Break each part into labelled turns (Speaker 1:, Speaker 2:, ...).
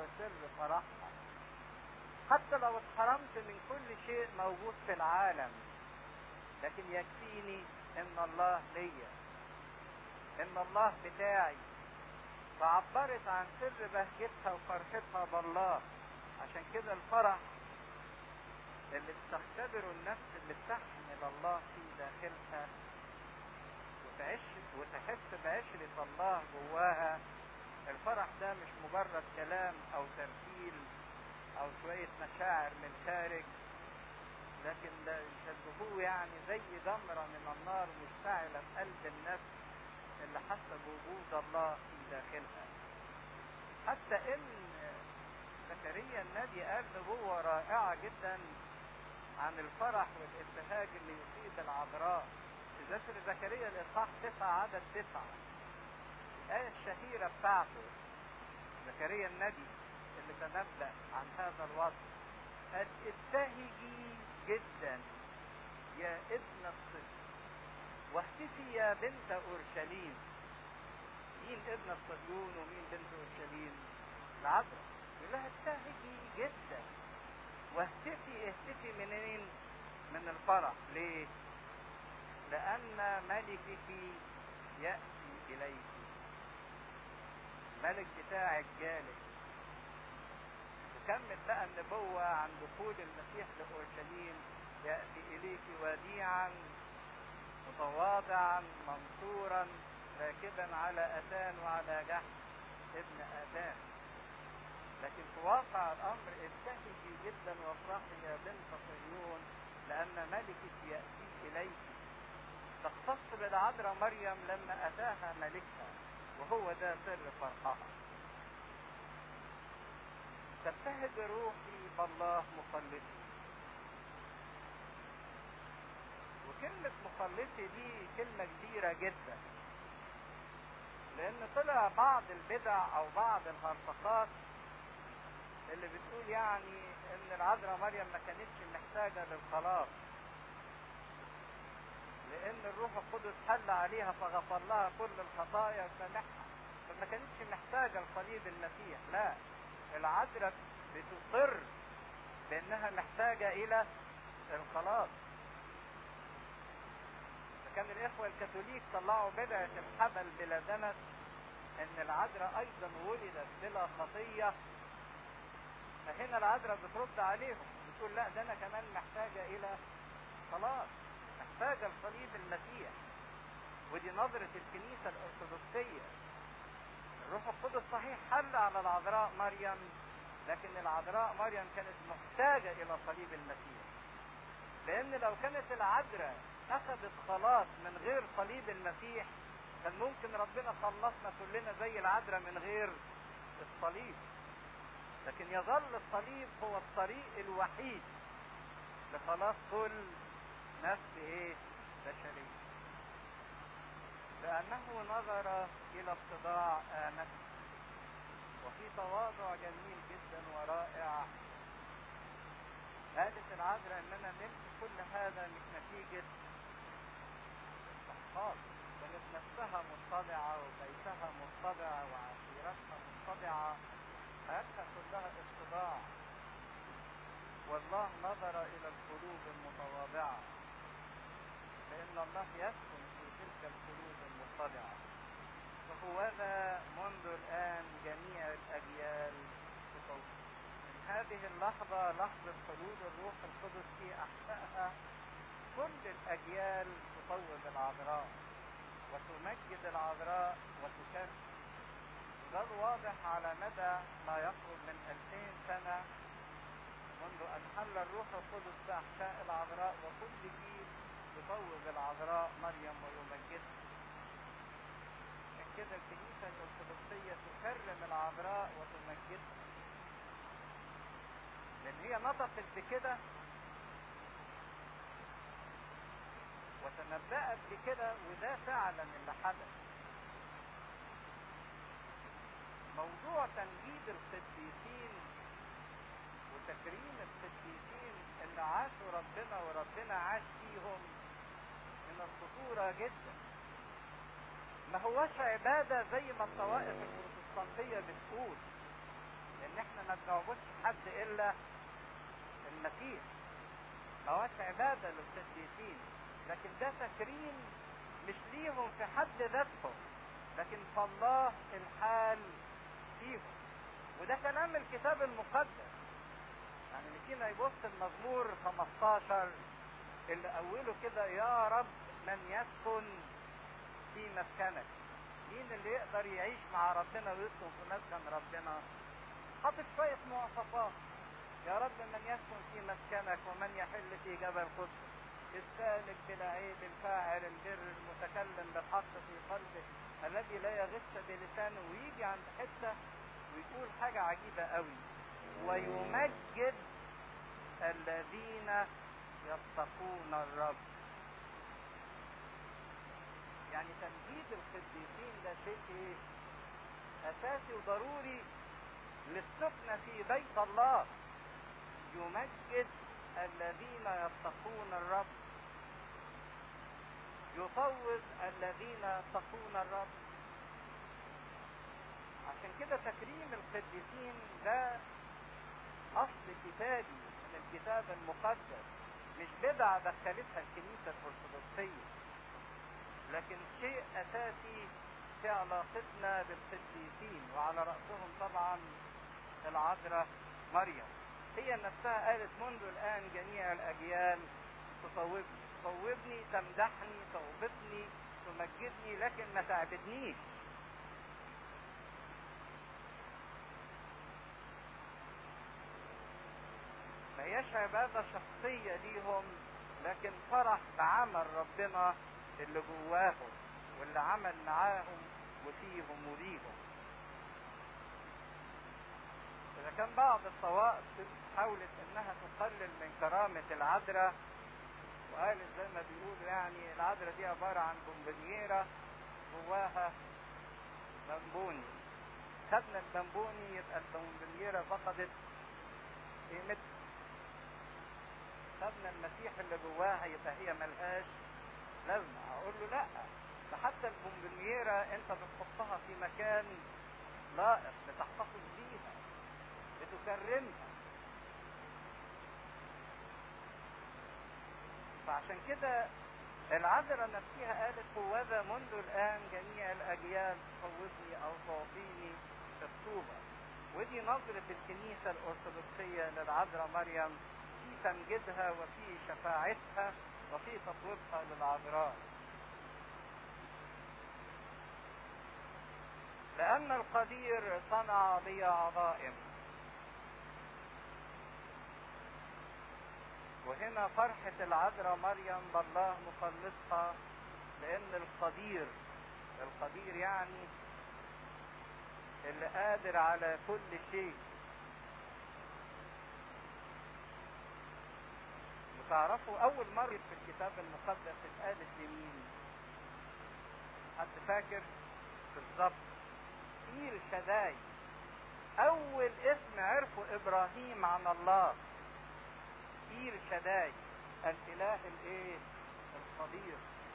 Speaker 1: سر فرحها حتى لو اتحرمت من كل شيء موجود في العالم لكن يكفيني ان الله ليا ان الله بتاعي فعبرت عن سر بهجتها وفرحتها بالله عشان كده الفرح اللي بتختبره النفس اللي بتحمل الله في داخلها وتعيش وتحس بعشرة الله جواها الفرح ده مش مجرد كلام او ترتيل او شوية مشاعر من خارج لكن ده يشبهوه يعني زي جمرة من النار مشتعلة في قلب النفس اللي حاسة بوجود الله في داخلها حتى ان زكريا النبي قال نبوة رائعة جدا عن الفرح والابتهاج اللي يصيب العذراء في ذكر زكريا الاصحاح تسعة عدد تسعة الآية الشهيرة بتاعته زكريا النبي اللي تنبأ عن هذا الوصف قال ابتهجي جدا يا ابن الصدق واهتفي يا بنت اورشليم مين ابن الصهيون ومين بنت اورشليم العذراء يقول لها ابتهجي جدا واهتفي اهتفي منين من الفرح ليه لان ملكك ياتي اليك الملك بتاعك جالك وكمل بقى النبوة عن دخول المسيح لأورشليم يأتي إليك وديعا متواضعا منصورا راكبا على أتان وعلى جحش ابن أتان لكن في واقع الأمر ابتهجي جدا وافرحي يا بنت صهيون لأن ملكك يأتي إليك تختص بالعذراء مريم لما أتاها ملكها وهو ده سر فرحها تبتهج روحي بالله مخلصي وكلمة مخلصي دي كلمة كبيرة جدا لأن طلع بعض البدع أو بعض الهرطقات اللي بتقول يعني إن العذراء مريم ما كانتش محتاجة للخلاص لأن الروح القدس حل عليها فغفر لها كل الخطايا وسامحها فما كانتش محتاجة لصليب المسيح لا العذراء بتصر بانها محتاجة الى الخلاص فكان الاخوة الكاثوليك طلعوا بدعة الحبل بلا دنس ان العذراء ايضا ولدت بلا خطية فهنا العذراء بترد عليهم بتقول لا ده انا كمان محتاجة الى خلاص محتاجة لصليب المسيح ودي نظرة الكنيسة الارثوذكسية الروح القدس صحيح حل على العذراء مريم لكن العذراء مريم كانت محتاجة إلى صليب المسيح لأن لو كانت العذراء أخذت خلاص من غير صليب المسيح كان ممكن ربنا خلصنا كلنا زي العذراء من غير الصليب لكن يظل الصليب هو الطريق الوحيد لخلاص كل نفس ايه بشريه لأنه نظر إلى اتضاع آمته وفي تواضع جميل جدا ورائع قالت العذراء ان انا نلت كل هذا مش نتيجة استحقاق كانت نفسها متضعة وبيتها متضع وعشيرتها متضعة حياتها كلها اتضاع والله نظر الى القلوب المتواضعة لان الله يسكن في تلك القلوب المتضعة فهوذا منذ الآن جميع الأجيال تطوف من هذه اللحظة لحظة خلود الروح القدس في أحشائها كل الأجيال تطوب العذراء وتمجد العذراء وتكرم ده الواضح على مدى ما يقرب من 2000 سنة منذ أن حل الروح القدس في أحشاء العذراء وكل جيل يطوب العذراء مريم ويمجدها عشان كده الكنيسة الأرثوذكسية تكرم العذراء وتمجدها لأن هي نطقت بكده وتنبأت بكده وده فعلا اللي حدث موضوع تمجيد القديسين وتكريم القديسين اللي عاشوا ربنا وربنا عاش فيهم من الخطورة جدا ما هوش عبادة زي ما الطوائف البروتستانتية بتقول لان احنا ما بنعبدش حد الا المسيح ما هوش عباده للقديسين لكن ده تكريم مش ليهم في حد ذاتهم لكن فالله الحال فيهم وده كلام الكتاب المقدس يعني اللي فينا يبص المزمور 15 اللي اوله كده يا رب من يسكن في مسكنك مين اللي يقدر يعيش مع ربنا ويسكن في مسكن ربنا حاطط شوية مواصفات يا رب من يسكن في مسكنك ومن يحل في جبل قدس السالك بلا عيب الفاعل البر المتكلم بالحق في قلبه الذي لا يغش بلسانه ويجي عند حته ويقول حاجه عجيبه قوي ويمجد الذين يتقون الرب يعني تمجيد القديسين ده شيء ايه اساسي وضروري للسكنة في بيت الله يمجد الذين يتقون الرب يفوض الذين يتقون الرب عشان كده تكريم القديسين ده اصل كتابي من الكتاب المقدس مش بدعة دخلتها الكنيسة الارثوذكسية لكن شيء اساسي في علاقتنا بالقديسين وعلى رأسهم طبعا العذراء مريم هي نفسها قالت منذ الآن جميع الأجيال تصوبني تصوبني تمدحني توبطني تمجدني لكن ما تعبدنيش ما هياش عبادة شخصية ليهم لكن فرح بعمل ربنا اللي جواهم واللي عمل معاهم وفيهم وليهم إذا كان بعض الطوائف حاولت إنها تقلل من كرامة العذراء وقالت زي ما بيقولوا يعني العذراء دي عبارة عن بومبونييرة جواها بمبوني خدنا البمبوني يبقى البومبونييرة فقدت قيمتها خدنا المسيح اللي جواها يبقى هي ملهاش لازمة أقول له لأ ده حتى البومبونييرة أنت بتحطها في مكان لائق بتحتفظ بيها بتكرمها فعشان كده العذراء نفسها قالت هوذا منذ الآن جميع الأجيال تصوبني أو تعطيني الطوبة ودي نظرة الكنيسة الأرثوذكسية للعذراء مريم في تمجيدها وفي شفاعتها وفي تطويبها للعذراء لأن القدير صنع بي عظائم وهنا فرحة العذراء مريم بالله مخلصها لأن القدير القدير يعني اللي قادر على كل شيء وتعرفوا أول مرة في الكتاب المقدس اتقالت لمين؟ حد فاكر؟ بالظبط إيل شداي أول اسم عرفه إبراهيم عن الله إيل شداي الإله الإيه؟ القدير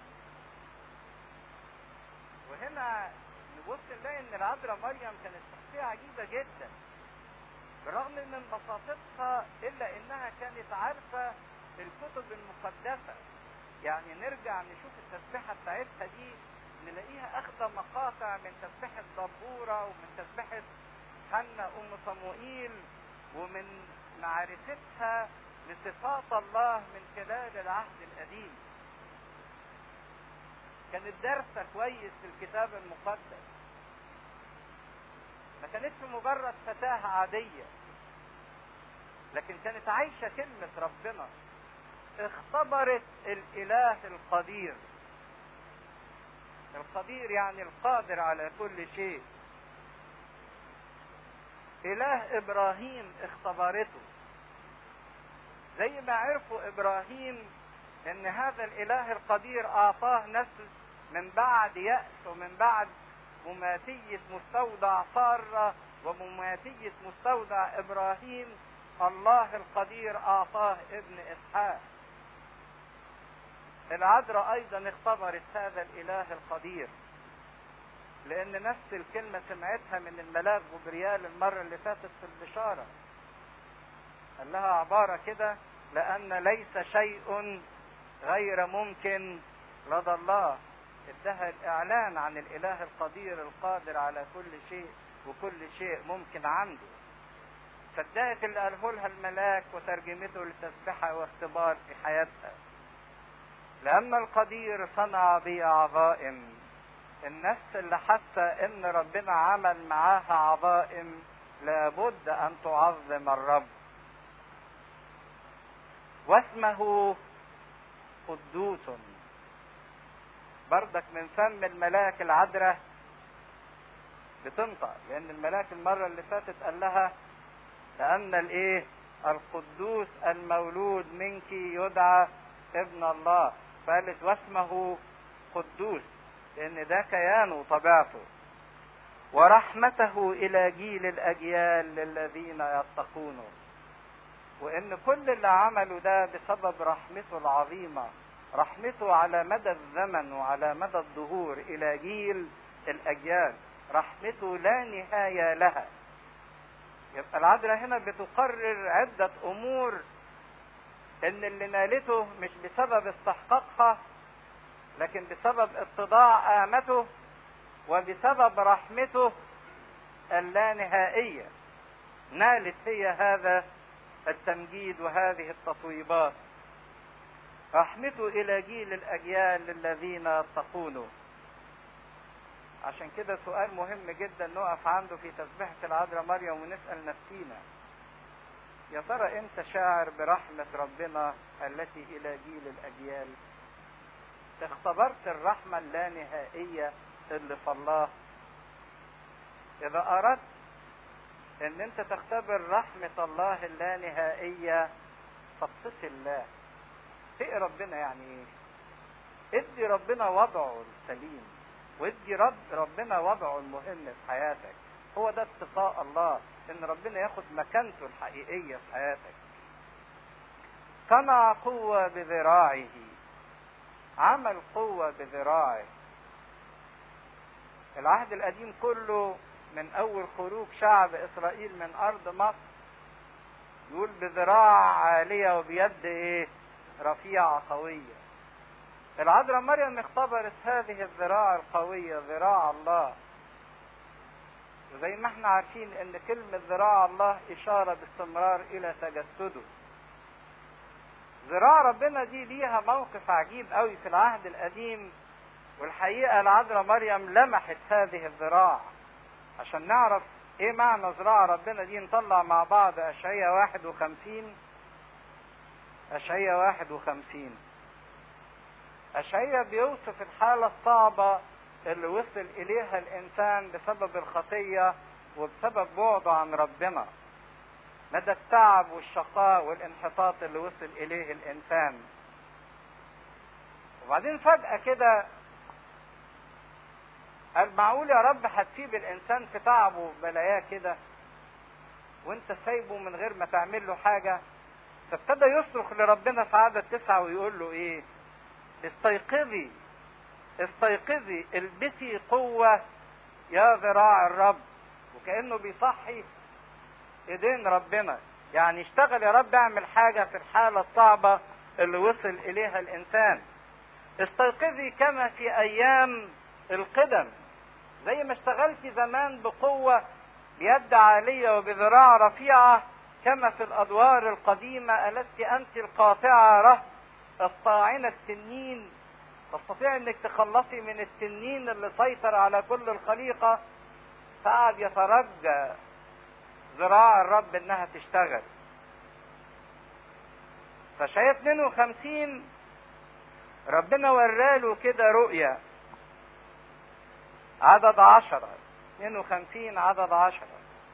Speaker 1: وهنا نبص نلاقي ان العذراء مريم كانت شخصية عجيبة جدا بالرغم من بساطتها الا انها كانت عارفة الكتب المقدسة يعني نرجع نشوف التسبيحة بتاعتها دي نلاقيها اخذة مقاطع من تسبيحة دبورة ومن تسبيحة حنة ام صموئيل ومن معرفتها لصفات الله من خلال العهد القديم كانت دارسة كويس في الكتاب المقدس ما كانتش مجرد فتاة عادية لكن كانت عايشة كلمة ربنا اختبرت الاله القدير القدير يعني القادر على كل شيء اله ابراهيم اختبرته زي ما عرفوا ابراهيم ان هذا الاله القدير اعطاه نسل من بعد يأس ومن بعد مماتية مستودع سارة ومماتية مستودع ابراهيم الله القدير اعطاه ابن اسحاق العذراء ايضا اختبرت هذا الاله القدير لان نفس الكلمة سمعتها من الملاك جبريال المرة اللي فاتت في البشارة قال لها عبارة كده لان ليس شيء غير ممكن لدى الله ادها الاعلان عن الاله القدير القادر على كل شيء وكل شيء ممكن عنده صدقت اللي قاله لها الملاك وترجمته لتسبحة واختبار في حياتها لأن القدير صنع بي عظائم النفس اللي حاسة إن ربنا عمل معاها عظائم لابد أن تعظم الرب واسمه قدوس بردك من فم الملاك العذراء بتنطق لأن الملاك المرة اللي فاتت قال لها لأن الإيه؟ القدوس المولود منك يدعى ابن الله فقالت واسمه قدوس لأن ده كيانه وطبيعته ورحمته إلى جيل الأجيال للذين يتقونه وإن كل اللي عمله ده بسبب رحمته العظيمة رحمته على مدى الزمن وعلى مدى الدهور إلى جيل الأجيال رحمته لا نهاية لها يبقى العذراء هنا بتقرر عدة أمور إن اللي نالته مش بسبب استحقاقها لكن بسبب اتضاع آمته وبسبب رحمته اللانهائية نالت هي هذا التمجيد وهذه التطويبات رحمته إلى جيل الأجيال للذين يتقونه عشان كده سؤال مهم جدا نقف عنده في تسبيحة العذراء مريم ونسأل نفسينا يا ترى انت شاعر برحمة ربنا التي الى جيل الاجيال اختبرت الرحمة اللانهائية اللي في الله اذا اردت ان انت تختبر رحمة الله اللانهائية فاتق الله اتقي ربنا يعني ايه ادي ربنا وضعه السليم وادي رب ربنا وضعه المهم في حياتك هو ده اتقاء الله ان ربنا ياخد مكانته الحقيقية في حياتك صنع قوة بذراعه عمل قوة بذراعه العهد القديم كله من اول خروج شعب اسرائيل من ارض مصر يقول بذراع عالية وبيد ايه رفيعة قوية العذراء مريم اختبرت هذه الذراع القوية ذراع الله وزي ما احنا عارفين ان كلمة ذراع الله اشارة باستمرار الى تجسده ذراع ربنا دي ليها موقف عجيب قوي في العهد القديم والحقيقة العذراء مريم لمحت هذه الذراع عشان نعرف ايه معنى ذراع ربنا دي نطلع مع بعض اشعية واحد وخمسين اشعية واحد وخمسين اشعية بيوصف الحالة الصعبة اللي وصل اليها الانسان بسبب الخطية وبسبب بعده عن ربنا مدى التعب والشقاء والانحطاط اللي وصل اليه الانسان وبعدين فجأة كده قال معقول يا رب هتسيب الانسان في تعبه وبلاياه كده وانت سايبه من غير ما تعمل له حاجة فابتدى يصرخ لربنا في عدد تسعة ويقول له ايه استيقظي استيقظي البسي قوة يا ذراع الرب وكأنه بيصحي ايدين ربنا يعني اشتغل يا رب اعمل حاجة في الحالة الصعبة اللي وصل اليها الانسان استيقظي كما في ايام القدم زي ما اشتغلتي زمان بقوة بيد عالية وبذراع رفيعة كما في الادوار القديمة الست انت القاطعة رهب الطاعنة التنين تستطيع انك تخلصي من التنين اللي سيطر على كل الخليقة فقعد يترجى ذراع الرب انها تشتغل فشاية 52 ربنا وراله كده رؤية عدد عشرة 52 عدد عشرة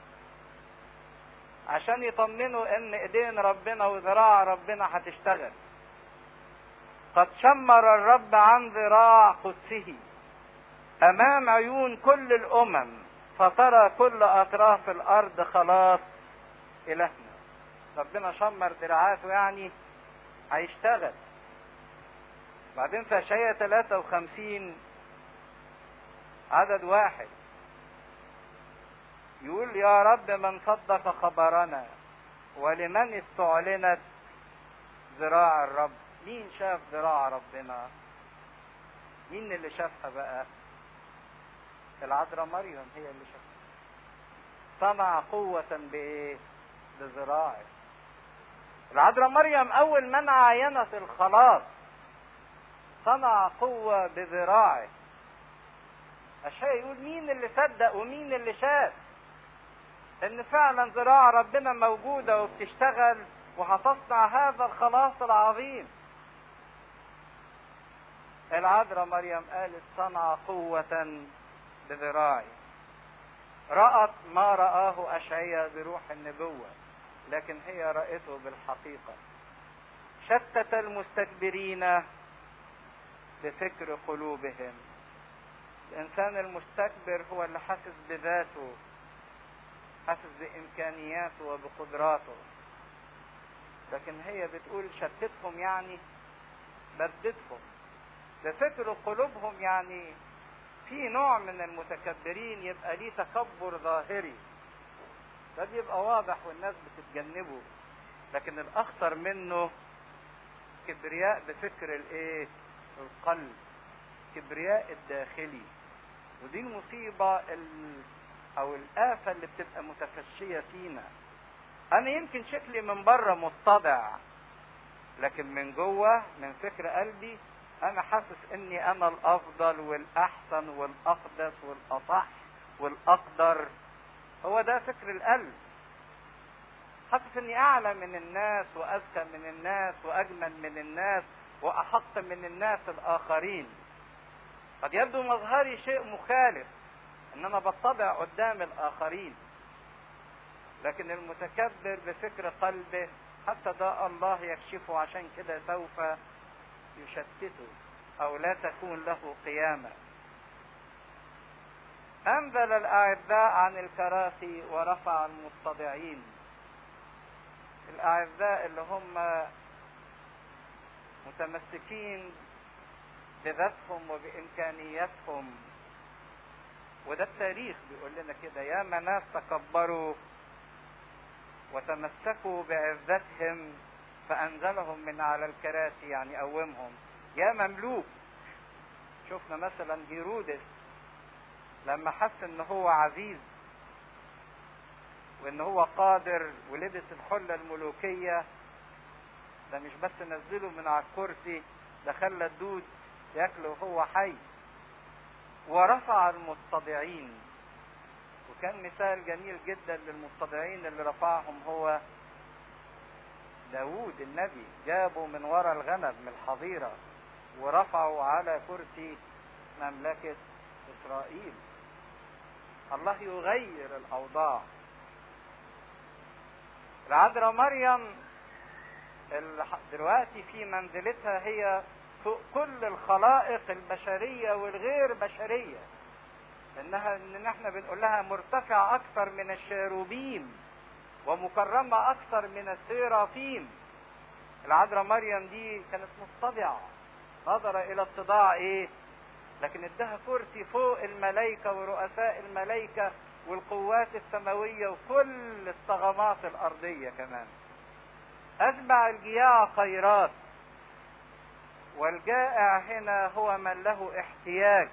Speaker 1: عشان يطمنوا ان ايدين ربنا وذراع ربنا هتشتغل قد شمر الرب عن ذراع قدسه امام عيون كل الامم فترى كل اطراف الارض خلاص الهنا ربنا شمر دراعاته يعني هيشتغل بعدين في اشعياء 53 عدد واحد يقول يا رب من صدق خبرنا ولمن استعلنت ذراع الرب مين شاف ذراع ربنا مين اللي شافها بقى العذراء مريم هي اللي شافها صنع قوة بايه بذراعه العذراء مريم اول من عاينت الخلاص صنع قوة بذراعه اشياء يقول مين اللي صدق ومين اللي شاف ان فعلا ذراع ربنا موجودة وبتشتغل وهتصنع هذا الخلاص العظيم العذراء مريم قالت صنع قوة بذراعي رأت ما رآه أشعيا بروح النبوة لكن هي رأته بالحقيقة شتت المستكبرين بفكر قلوبهم الإنسان المستكبر هو اللي حاسس بذاته حاسس بإمكانياته وبقدراته لكن هي بتقول شتتهم يعني بددهم بفكر قلوبهم يعني في نوع من المتكبرين يبقى ليه تكبر ظاهري ده بيبقى واضح والناس بتتجنبه لكن الاخطر منه كبرياء بفكر الايه القلب كبرياء الداخلي ودي المصيبة ال... او الآفة اللي بتبقى متفشية فينا انا يمكن شكلي من بره متضع لكن من جوه من فكر قلبي انا حاسس اني انا الافضل والاحسن والاقدس والاصح والاقدر هو ده فكر القلب حاسس اني اعلى من الناس واذكى من الناس واجمل من الناس واحق من الناس الاخرين قد يبدو مظهري شيء مخالف ان انا بتضع قدام الاخرين لكن المتكبر بفكر قلبه حتى ده الله يكشفه عشان كده سوف يشتته او لا تكون له قيامه انزل الاعزاء عن الكراسي ورفع المتضعين الاعزاء اللي هم متمسكين بذاتهم وبامكانياتهم وده التاريخ بيقول لنا كده يا ناس تكبروا وتمسكوا بعزتهم فانزلهم من على الكراسي يعني قومهم يا مملوك شفنا مثلا هيرودس لما حس ان هو عزيز وان هو قادر ولبس الحلة الملوكية ده مش بس نزله من على الكرسي ده خلى الدود ياكله وهو حي ورفع المتضعين وكان مثال جميل جدا للمتضعين اللي رفعهم هو داوود النبي جابوا من وراء الغنم من الحظيرة ورفعوا على كرسي مملكة إسرائيل الله يغير الأوضاع العذراء مريم دلوقتي في منزلتها هي فوق كل الخلائق البشرية والغير بشرية انها ان احنا بنقول لها مرتفعة اكثر من الشاروبيم ومكرمة اكثر من السيرافيم العذراء مريم دي كانت متضعة نظر الى اتضاع ايه لكن ادها كرسي فوق الملائكة ورؤساء الملائكة والقوات السماوية وكل الطغمات الارضية كمان اشبع الجياع خيرات والجائع هنا هو من له احتياج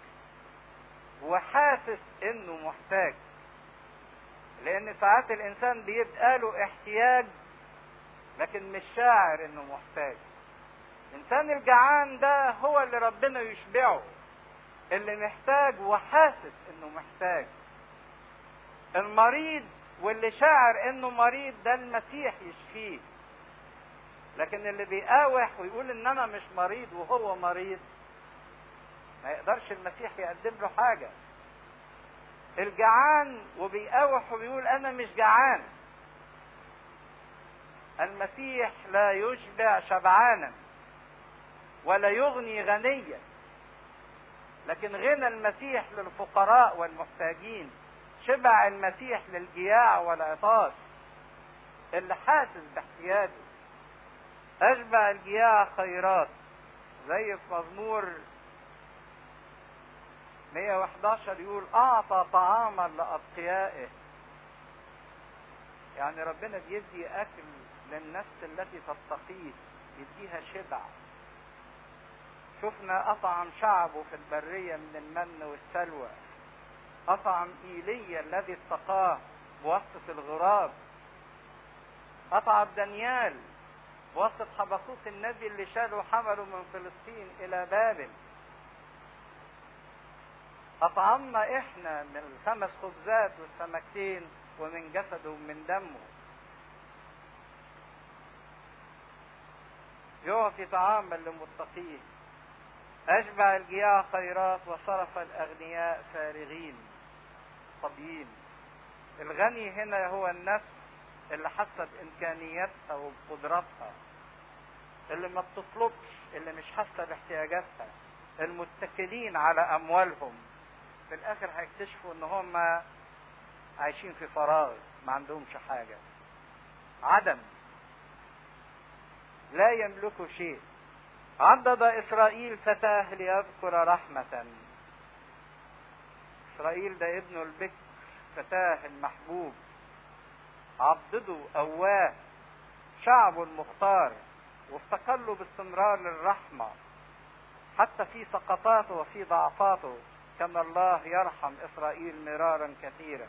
Speaker 1: وحاسس انه محتاج لان ساعات الانسان بيبقى له احتياج لكن مش شاعر انه محتاج الانسان الجعان ده هو اللي ربنا يشبعه اللي محتاج وحاسس انه محتاج المريض واللي شاعر انه مريض ده المسيح يشفيه لكن اللي بيقاوح ويقول ان انا مش مريض وهو مريض ما يقدرش المسيح يقدم له حاجه الجعان وبيقاوح وبيقول انا مش جعان المسيح لا يشبع شبعانا ولا يغني غنيا لكن غنى المسيح للفقراء والمحتاجين شبع المسيح للجياع والعطاش اللي حاسس باحتياجه اشبع الجياع خيرات زي في مزمور 111 يقول اعطى طعاما لاتقيائه يعني ربنا بيدي اكل للنفس التي تتقيه يديها شبع شفنا اطعم شعبه في البرية من المن والسلوى اطعم ايليا الذي اتقاه بواسطة الغراب اطعم دانيال بواسطة حبقوق النبي اللي شاله حمله من فلسطين الى بابل اطعمنا احنا من الخمس خبزات والسمكتين ومن جسده ومن دمه يعطي طعاما للمتقين أشبع الجياع خيرات وصرف الأغنياء فارغين فاضيين الغني هنا هو النفس اللي حاسة بإمكانياتها وبقدراتها اللي ما بتطلبش اللي مش حاسة باحتياجاتها المتكلين على أموالهم في الآخر هيكتشفوا إن هم عايشين في فراغ ما عندهمش حاجة عدم لا يملكوا شيء عضد إسرائيل فتاه ليذكر رحمة إسرائيل ده ابنه البكر فتاه المحبوب عضده أواه شعبه المختار وافتقر له باستمرار للرحمة حتى في سقطاته وفي ضعفاته كان الله يرحم إسرائيل مرارا كثيرا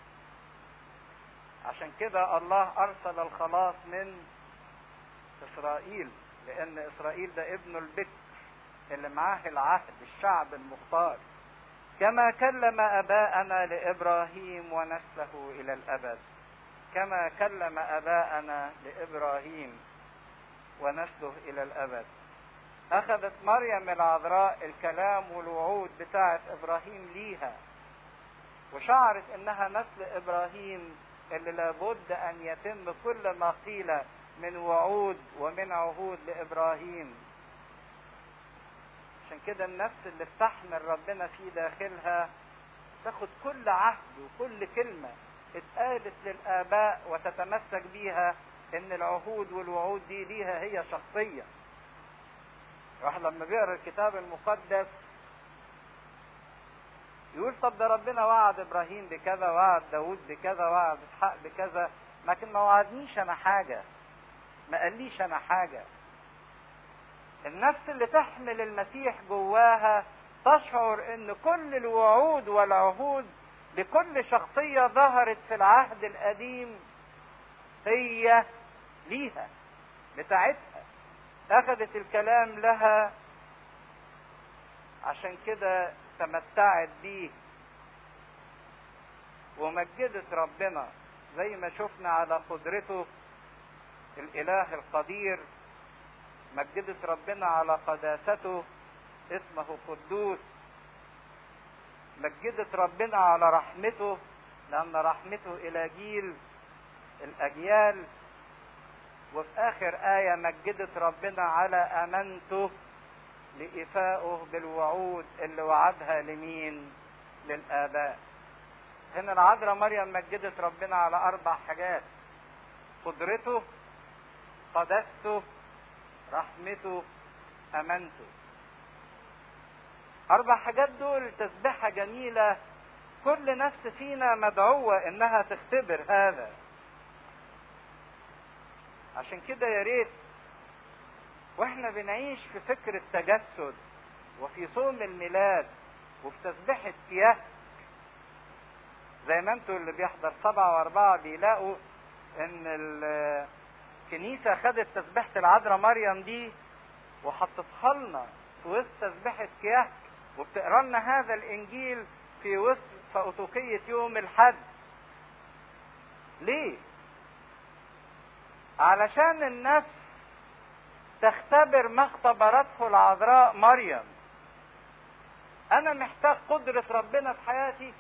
Speaker 1: عشان كده الله أرسل الخلاص من إسرائيل لأن إسرائيل ده ابنه البكر اللي معاه العهد الشعب المختار كما كلم أباءنا لإبراهيم ونسله إلى الأبد كما كلم أباءنا لإبراهيم ونسله إلى الأبد أخذت مريم العذراء الكلام والوعود بتاعة إبراهيم ليها وشعرت إنها نسل إبراهيم اللي لابد أن يتم كل ما قيل من وعود ومن عهود لابراهيم عشان كده النفس اللي بتحمل ربنا في داخلها تاخد كل عهد وكل كلمه اتقالت للاباء وتتمسك بيها ان العهود والوعود دي ليها هي شخصيه الواحد لما بيقرا الكتاب المقدس يقول طب ده ربنا وعد ابراهيم بكذا وعد داود بكذا وعد اسحاق بكذا لكن ما وعدنيش انا حاجه ما قاليش انا حاجه النفس اللي تحمل المسيح جواها تشعر ان كل الوعود والعهود لكل شخصيه ظهرت في العهد القديم هي ليها بتاعتها اخذت الكلام لها عشان كده تمتعت بيه ومجدت ربنا زي ما شفنا على قدرته الاله القدير مجدت ربنا على قداسته اسمه قدوس مجدت ربنا على رحمته لان رحمته الى جيل الاجيال وفي اخر ايه مجدت ربنا على امانته لايفائه بالوعود اللي وعدها لمين للاباء هنا العذراء مريم مجدت ربنا على اربع حاجات قدرته قدسته رحمته امانته اربع حاجات دول تسبحه جميله كل نفس فينا مدعوه انها تختبر هذا عشان كده يا ريت واحنا بنعيش في فكر التجسد وفي صوم الميلاد وفي تسبحة كياه زي ما انتوا اللي بيحضر سبعة واربعة بيلاقوا ان الكنيسة خدت تسبحة العذراء مريم دي وحطتها لنا في وسط تسبحة كياه وبتقرا لنا هذا الانجيل في وسط فأتوكية يوم الحد ليه؟ علشان النفس تختبر ما اختبرته العذراء مريم انا محتاج قدرة ربنا في حياتي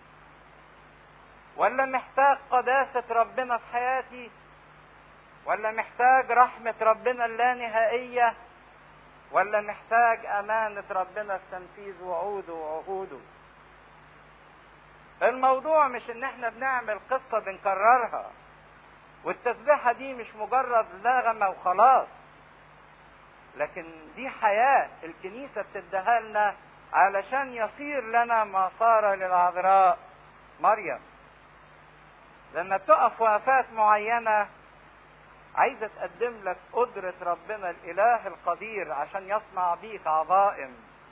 Speaker 1: ولا محتاج قداسة ربنا في حياتي ولا محتاج رحمة ربنا اللانهائية ولا محتاج أمانة ربنا في تنفيذ وعوده وعهوده الموضوع مش ان احنا بنعمل قصة بنكررها والتسبيحة دي مش مجرد نغمة وخلاص لكن دي حياة الكنيسة بتديها لنا علشان يصير لنا ما صار للعذراء مريم لما بتقف وقفات معينة عايزة تقدم لك قدرة ربنا الإله القدير عشان يصنع بيك عظائم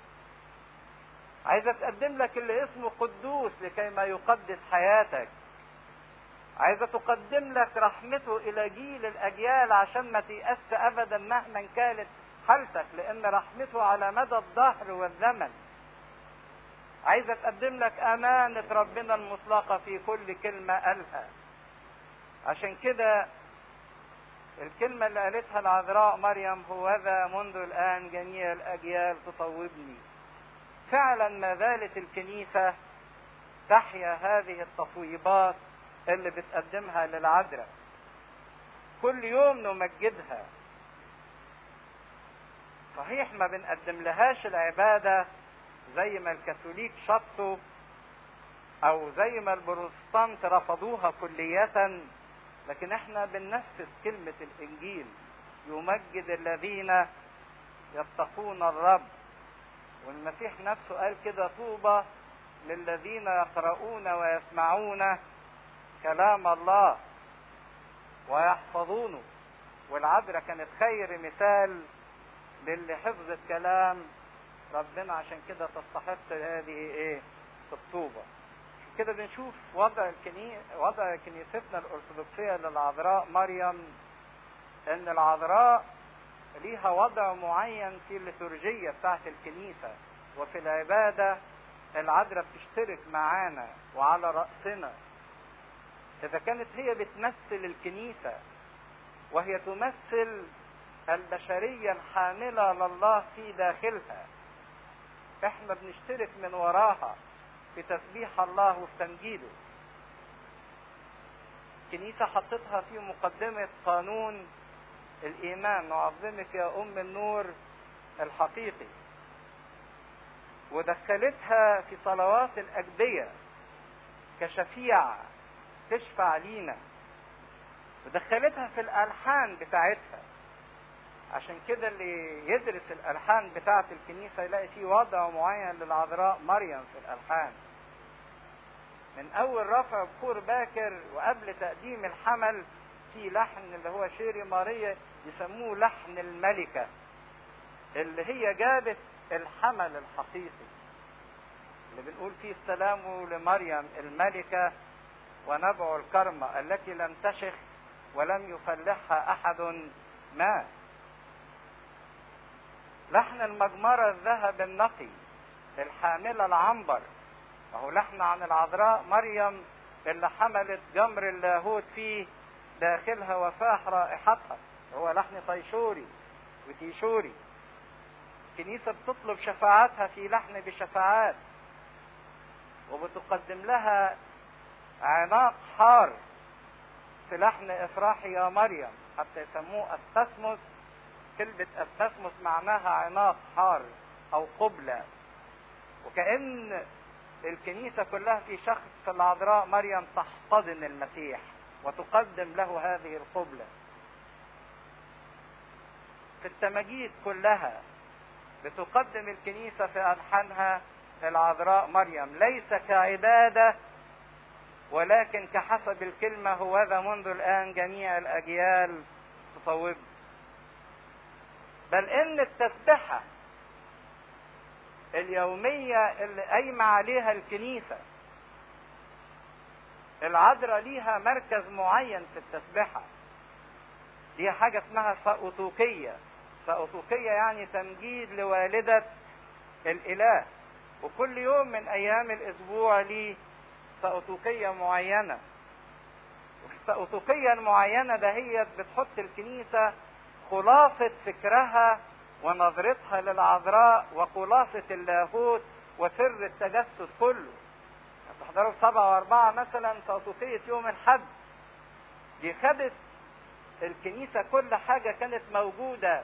Speaker 1: عايزة تقدم لك اللي اسمه قدوس لكي ما يقدس حياتك عايزة تقدم لك رحمته إلى جيل الأجيال عشان ما تيأس أبدا مهما كانت حالتك لأن رحمته على مدى الظهر والزمن عايزة تقدم لك أمانة ربنا المطلقة في كل كلمة قالها عشان كده الكلمة اللي قالتها العذراء مريم هو ذا منذ الآن جميع الأجيال تطوبني فعلا ما زالت الكنيسة تحيا هذه التطويبات اللي بتقدمها للعذراء كل يوم نمجدها صحيح ما بنقدم لهاش العبادة زي ما الكاثوليك شطوا او زي ما البروتستانت رفضوها كلية لكن احنا بننفذ كلمة الانجيل يمجد الذين يتقون الرب والمسيح نفسه قال كده طوبى للذين يقرؤون ويسمعون كلام الله ويحفظونه والعذراء كانت خير مثال للي حفظت كلام ربنا عشان كده تستحق هذه ايه الطوبه كده بنشوف وضع الكني... وضع كنيستنا الارثوذكسيه للعذراء مريم ان العذراء ليها وضع معين في الليتورجيه بتاعت الكنيسه وفي العباده العذراء بتشترك معانا وعلى راسنا اذا كانت هي بتمثل الكنيسه وهي تمثل البشريه الحامله لله في داخلها احنا بنشترك من وراها في تسبيح الله وفي تمجيده الكنيسة حطتها في مقدمة قانون الإيمان نعظمك يا أم النور الحقيقي ودخلتها في صلوات الأجبية كشفيع تشفع لينا ودخلتها في الألحان بتاعتها عشان كده اللي يدرس الالحان بتاعه الكنيسه يلاقي فيه وضع معين للعذراء مريم في الالحان من اول رفع بخور باكر وقبل تقديم الحمل في لحن اللي هو شيري ماريا يسموه لحن الملكه اللي هي جابت الحمل الحقيقي اللي بنقول فيه السلام لمريم الملكه ونبع الكرمة التي لم تشخ ولم يفلحها احد ما لحن المجمرة الذهب النقي الحاملة العنبر وهو لحن عن العذراء مريم اللي حملت جمر اللاهوت فيه داخلها وفاح رائحتها هو لحن طيشوري وتيشوري الكنيسة بتطلب شفاعاتها في لحن بشفاعات وبتقدم لها عناق حار في لحن افراح يا مريم حتى يسموه استسمس كلمة استسمس معناها عناق حار او قبلة وكأن الكنيسة كلها في شخص العذراء مريم تحتضن المسيح وتقدم له هذه القبلة في التماجيد كلها بتقدم الكنيسة في ألحانها العذراء مريم ليس كعبادة ولكن كحسب الكلمة هوذا منذ الآن جميع الأجيال تصوب بل إن التسبحة اليومية اللي قايمة عليها الكنيسة العذراء ليها مركز معين في التسبحة دي حاجة اسمها سأوتوكية سأوتوكية يعني تمجيد لوالدة الإله وكل يوم من أيام الأسبوع ليه سأوتوكية معينة السأوتوكية المعينة دهيت بتحط الكنيسة خلاصة فكرها ونظرتها للعذراء وخلاصة اللاهوت وسر التجسد كله تحضروا في سبعة وأربعة مثلا سأوتوكية يوم الحد دي خدت الكنيسة كل حاجة كانت موجودة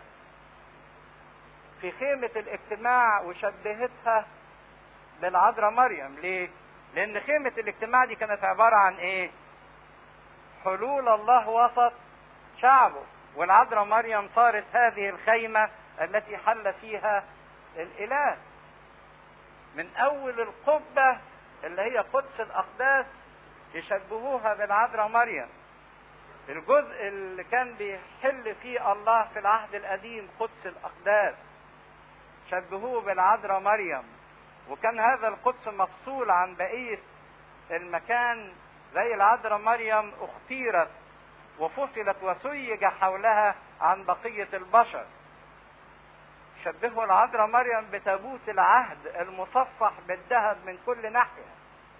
Speaker 1: في خيمة الاجتماع وشبهتها بالعذراء مريم ليه؟ لأن خيمة الاجتماع دي كانت عبارة عن إيه؟ حلول الله وسط شعبه والعذراء مريم صارت هذه الخيمة التي حل فيها الإله من اول القبة اللي هي قدس الاقداس يشبهوها بالعذراء مريم الجزء اللي كان بيحل فيه الله في العهد القديم قدس الاقداس شبهوه بالعذراء مريم وكان هذا القدس مفصول عن بقية المكان زي العذراء مريم اختيرت وفصلت وسيج حولها عن بقية البشر شبهوا العذراء مريم بتابوت العهد المصفح بالذهب من كل ناحية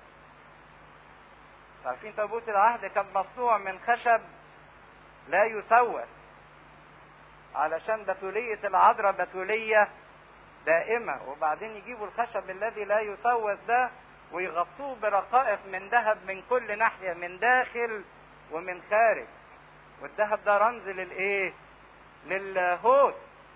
Speaker 1: عارفين تابوت العهد كان مصنوع من خشب لا يسوس علشان بتولية العذراء بتولية دائمة وبعدين يجيبوا الخشب الذي لا يسوس ده ويغطوه برقائق من ذهب من كل ناحية من داخل ومن خارج والذهب ده رمز للايه للهوت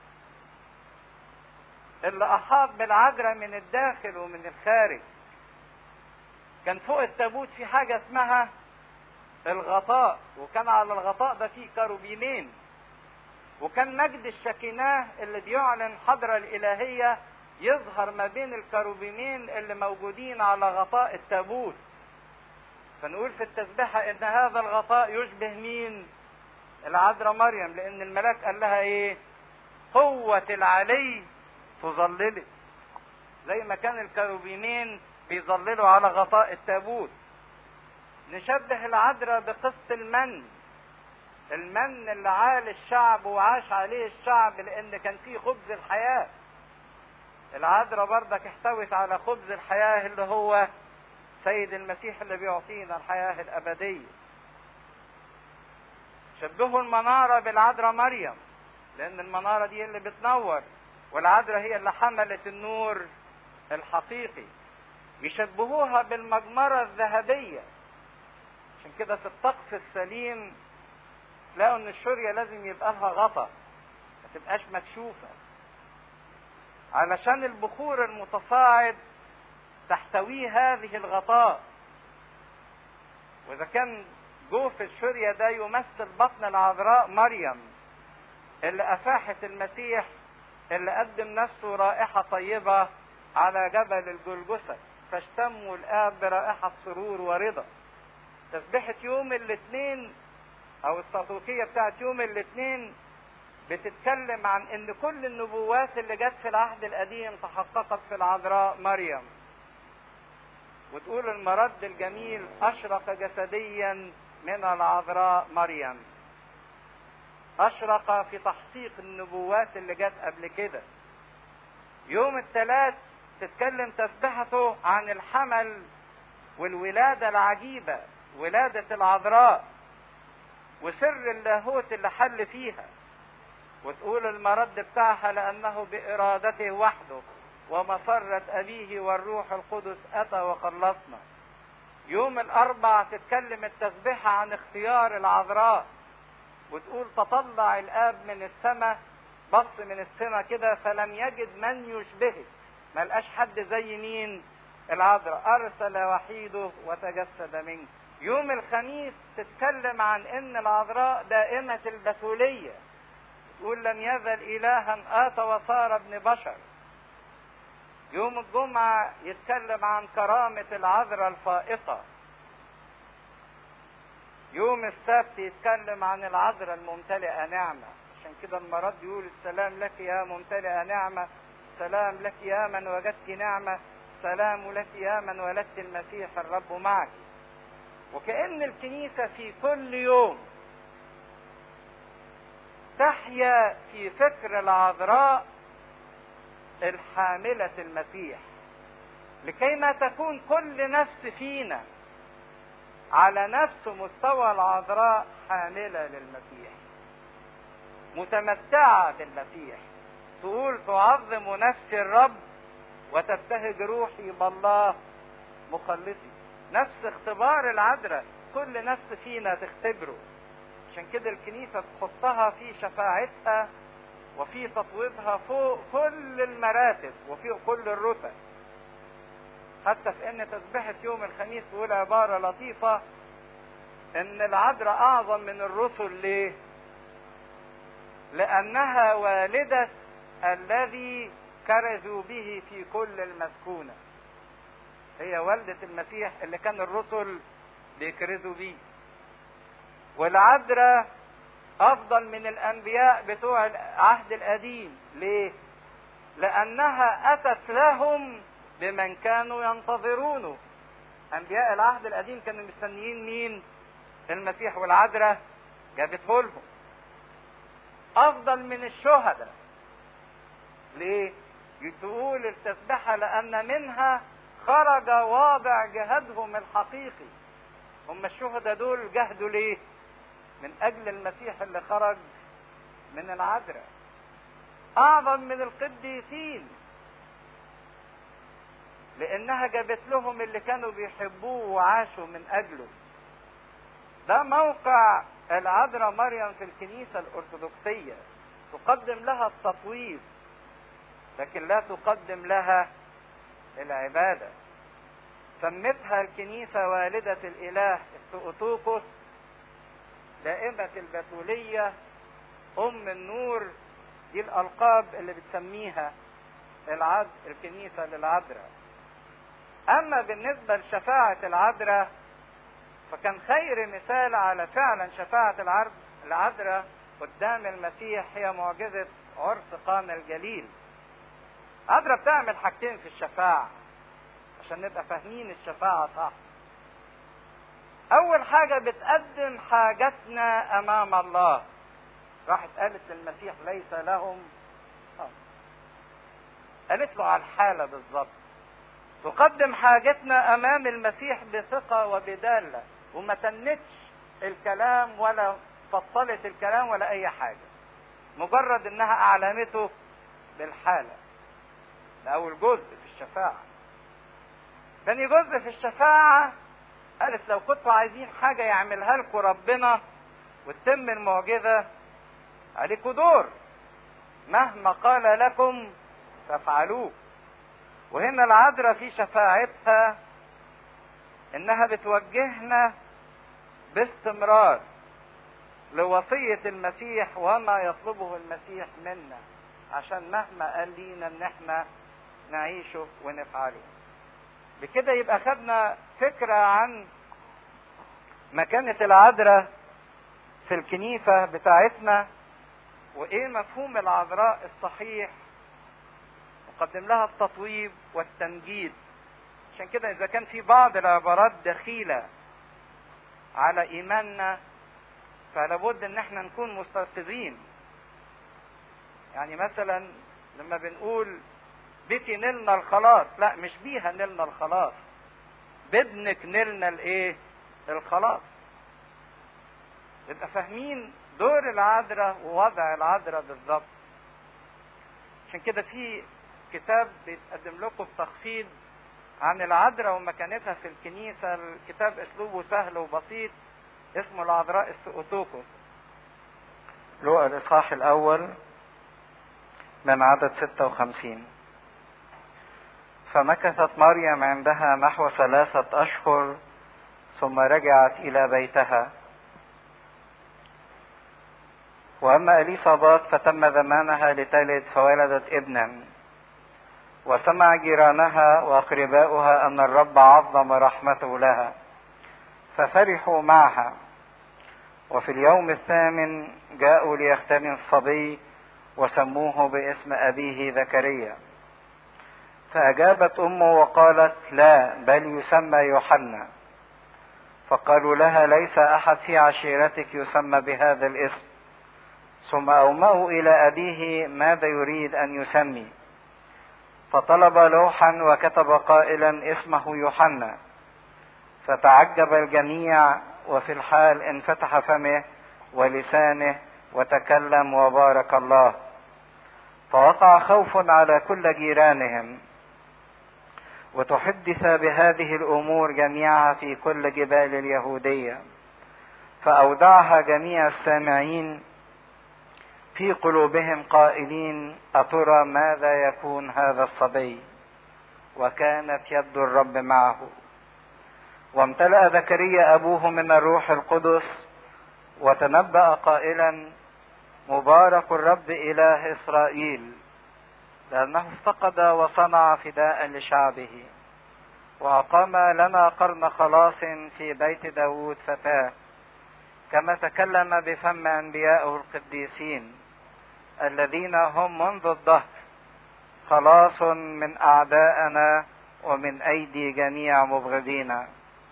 Speaker 1: اللي احاط بالعذراء من الداخل ومن الخارج كان فوق التابوت في حاجة اسمها الغطاء وكان على الغطاء ده فيه كروبيمين وكان مجد الشكيناه اللي بيعلن حضرة الإلهية يظهر ما بين الكروبيمين اللي موجودين على غطاء التابوت فنقول في التسبيحة ان هذا الغطاء يشبه مين العذراء مريم لان الملاك قال لها ايه قوة العلي تظللك زي ما كان الكروبيمين بيظللوا على غطاء التابوت نشبه العذراء بقسط المن المن اللي عال الشعب وعاش عليه الشعب لان كان فيه خبز الحياة العذراء برضك احتوت على خبز الحياة اللي هو سيد المسيح اللي بيعطينا الحياة الأبدية شبهوا المنارة بالعذراء مريم لأن المنارة دي اللي بتنور والعذراء هي اللي حملت النور الحقيقي يشبهوها بالمجمرة الذهبية عشان كده في الطقس السليم تلاقوا ان الشورية لازم يبقى لها غطا ما تبقاش مكشوفة علشان البخور المتصاعد تحتويه هذه الغطاء واذا كان جوف الشورية ده يمثل بطن العذراء مريم اللي افاحت المسيح اللي قدم نفسه رائحة طيبة على جبل الجلجثة فاشتموا الآب برائحة سرور ورضا تسبيحة يوم الاثنين أو الصدوقية بتاعت يوم الاثنين بتتكلم عن ان كل النبوات اللي جت في العهد القديم تحققت في العذراء مريم وتقول المرد الجميل اشرق جسديا من العذراء مريم اشرق في تحقيق النبوات اللي جت قبل كده يوم الثلاث تتكلم تسبحته عن الحمل والولادة العجيبة ولادة العذراء وسر اللاهوت اللي حل فيها وتقول المرد بتاعها لأنه بإرادته وحده ومسرة أبيه والروح القدس أتى وخلصنا يوم الأربع تتكلم التسبيحة عن اختيار العذراء وتقول تطلع الآب من السماء بص من السماء كده فلم يجد من يشبهك ما لقاش حد زي مين العذراء أرسل وحيده وتجسد منك يوم الخميس تتكلم عن ان العذراء دائمة البتولية تقول لم يزل إلها آتى وصار ابن بشر يوم الجمعة يتكلم عن كرامة العذراء الفائقة يوم السبت يتكلم عن العذراء الممتلئة نعمة عشان كده المرض يقول السلام لك يا ممتلئة نعمة سلام لك يا من وجدت نعمة سلام لك يا من ولدت المسيح الرب معك وكأن الكنيسة في كل يوم تحيا في فكر العذراء الحاملة المسيح لكي ما تكون كل نفس فينا على نفس مستوى العذراء حاملة للمسيح متمتعة بالمسيح تقول تعظم نفسي الرب وتبتهج روحي بالله مخلصي نفس اختبار العذراء كل نفس فينا تختبره عشان كده الكنيسة تحطها في شفاعتها وفي تطويبها فوق كل المراتب وفي كل الرتب حتى في ان تسبحة يوم الخميس تقول عبارة لطيفة ان العذراء اعظم من الرسل ليه لانها والدة الذي كرزوا به في كل المسكونة هي والدة المسيح اللي كان الرسل بيكرزوا بيه والعذراء افضل من الانبياء بتوع العهد القديم ليه لانها اتت لهم بمن كانوا ينتظرونه انبياء العهد القديم كانوا مستنيين مين المسيح والعذراء جابته لهم افضل من الشهداء ليه تقول التسبحه لان منها خرج واضع جهادهم الحقيقي هم الشهداء دول جهدوا ليه من اجل المسيح اللي خرج من العذراء اعظم من القديسين لانها جابت لهم اللي كانوا بيحبوه وعاشوا من اجله ده موقع العذراء مريم في الكنيسة الأرثوذكسية تقدم لها التطويب لكن لا تقدم لها العبادة سمتها الكنيسة والدة الإله الثؤتوكوس دائمة البتولية أم النور دي الألقاب اللي بتسميها العد الكنيسة للعذراء أما بالنسبة لشفاعة العذراء فكان خير مثال على فعلا شفاعة العذراء قدام المسيح هي معجزة عرس قانا الجليل عذراء بتعمل حاجتين في الشفاعة عشان نبقى فاهمين الشفاعة صح أول حاجة بتقدم حاجتنا أمام الله راحت قالت للمسيح ليس لهم قالت له على الحالة بالظبط تقدم حاجتنا أمام المسيح بثقة وبدالة وما تنتش الكلام ولا فصلت الكلام ولا أي حاجة مجرد إنها أعلمته بالحالة ده أول جزء في الشفاعة تاني جزء في الشفاعة قالت لو كنتوا عايزين حاجة يعملها لكم ربنا وتتم المعجزة عليكم دور مهما قال لكم فافعلوه وهنا العذراء في شفاعتها انها بتوجهنا باستمرار لوصية المسيح وما يطلبه المسيح منا عشان مهما قال لينا ان احنا نعيشه ونفعله بكده يبقى خدنا فكرة عن مكانة العذراء في الكنيسة بتاعتنا وايه مفهوم العذراء الصحيح نقدم لها التطويب والتمجيد عشان كده اذا كان في بعض العبارات دخيلة على ايماننا فلابد ان احنا نكون مستيقظين يعني مثلا لما بنقول بك نلنا الخلاص لا مش بيها نلنا الخلاص بابنك نلنا الايه الخلاص يبقى فاهمين دور العذراء ووضع العذراء بالظبط عشان كده في كتاب بيتقدم لكم بتخفيض عن العذراء ومكانتها في الكنيسة الكتاب اسلوبه سهل وبسيط اسمه العذراء السؤتوكوس لقى الاصحاح الاول من عدد 56 فمكثت مريم عندها نحو ثلاثة أشهر ثم رجعت إلى بيتها وأما إليصابات فتم زمانها لتلد فولدت ابنا وسمع جيرانها وأقرباؤها أن الرب عظم رحمته لها ففرحوا معها وفي اليوم الثامن جاءوا ليختنوا الصبي وسموه باسم أبيه زكريا فأجابت أمه وقالت لا بل يسمى يوحنا فقالوا لها ليس أحد في عشيرتك يسمى بهذا الاسم ثم أومأوا إلى أبيه ماذا يريد أن يسمي فطلب لوحا وكتب قائلا اسمه يوحنا فتعجب الجميع وفي الحال انفتح فمه ولسانه وتكلم وبارك الله فوقع خوف على كل جيرانهم وتحدث بهذه الامور جميعها في كل جبال اليهوديه فاودعها جميع السامعين في قلوبهم قائلين اترى ماذا يكون هذا الصبي وكانت يد الرب معه وامتلا زكريا ابوه من الروح القدس وتنبا قائلا مبارك الرب اله اسرائيل لانه افتقد وصنع فداء لشعبه وأقام لنا قرن خلاص في بيت داود فتاه كما تكلم بفم أنبيائه القديسين الذين هم منذ الظهر خلاص من أعدائنا ومن أيدي جميع مبغضينا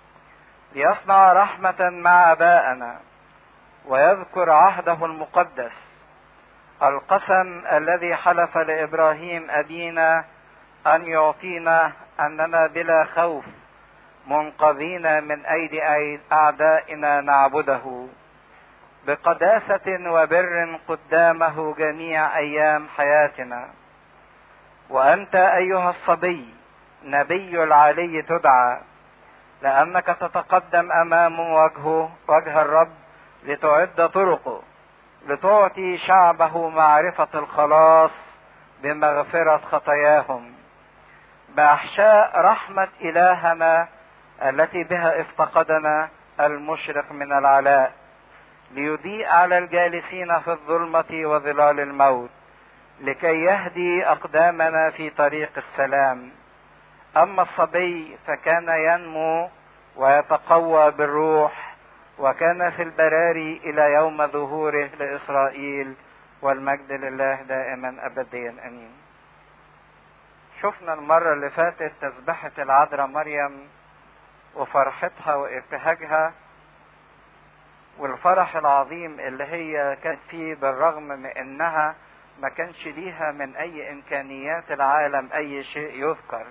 Speaker 1: ليصنع رحمة مع آبائنا ويذكر عهده المقدس القسم الذي حلف لإبراهيم أبينا أن يعطينا أننا بلا خوف منقذين من أيدي أعدائنا نعبده بقداسة وبر قدامه جميع أيام حياتنا وأنت أيها الصبي نبي العلي تدعى لأنك تتقدم أمام وجهه وجه الرب لتعد طرقه لتعطي شعبه معرفة الخلاص بمغفرة خطاياهم بأحشاء رحمة إلهنا التي بها افتقدنا المشرق من العلاء ليضيء على الجالسين في الظلمة وظلال الموت لكي يهدي أقدامنا في طريق السلام أما الصبي فكان ينمو ويتقوى بالروح وكان في البراري إلى يوم ظهوره لإسرائيل والمجد لله دائما أبديا أمين شفنا المرة اللي فاتت تسبحة العذراء مريم وفرحتها وابتهاجها والفرح العظيم اللي هي كانت فيه بالرغم من انها ما كانش ليها من اي امكانيات العالم اي شيء يذكر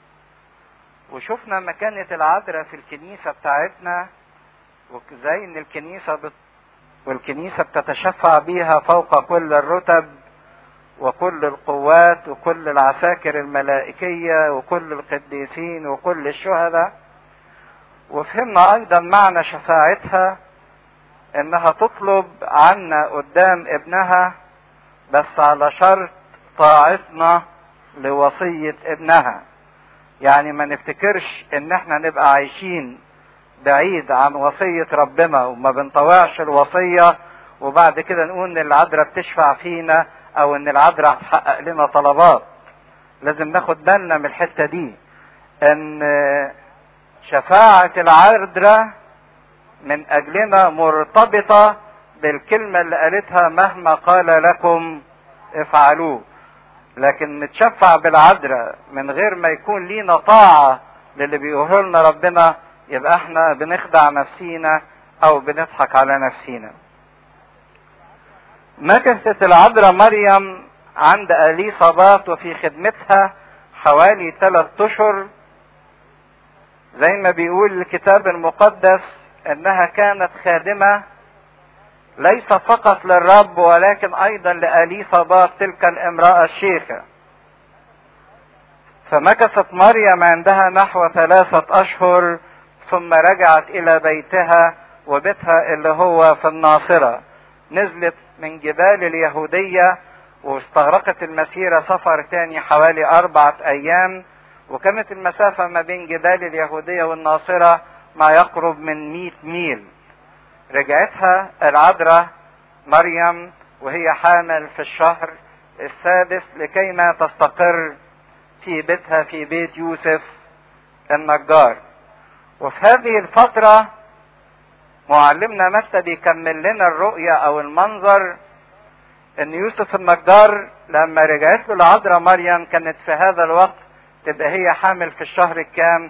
Speaker 1: وشفنا مكانة العذراء في الكنيسة بتاعتنا وزي ان الكنيسة بت... والكنيسة بتتشفع بيها فوق كل الرتب وكل القوات وكل العساكر الملائكية وكل القديسين وكل الشهداء وفهمنا ايضا معنى شفاعتها انها تطلب عنا قدام ابنها بس على شرط طاعتنا لوصية ابنها يعني ما نفتكرش ان احنا نبقى عايشين بعيد عن وصية ربنا وما بنطوعش الوصية وبعد كده نقول ان العذراء بتشفع فينا او ان العذراء هتحقق لنا طلبات لازم ناخد بالنا من الحتة دي ان شفاعة العذراء من اجلنا مرتبطة بالكلمة اللي قالتها مهما قال لكم افعلوه لكن نتشفع بالعذراء من غير ما يكون لينا طاعة للي بيقوله لنا ربنا يبقى احنا بنخدع نفسينا او بنضحك على نفسينا مكثت العذراء مريم عند اليصابات وفي خدمتها حوالي ثلاثة اشهر زي ما بيقول الكتاب المقدس انها كانت خادمة ليس فقط للرب ولكن ايضا لاليصابات تلك الامرأة الشيخة فمكثت مريم عندها نحو ثلاثة اشهر ثم رجعت الى بيتها وبيتها اللي هو في الناصرة نزلت من جبال اليهودية واستغرقت المسيرة سفر تاني حوالي أربعة أيام وكانت المسافة ما بين جبال اليهودية والناصرة ما يقرب من مئة ميل رجعتها العذراء مريم وهي حامل في الشهر السادس لكي ما تستقر في بيتها في بيت يوسف النجار وفي هذه الفترة معلمنا متى بيكمل لنا الرؤية او المنظر ان يوسف النجار لما رجعت له العذراء مريم كانت في هذا الوقت تبقى هي حامل في الشهر الكام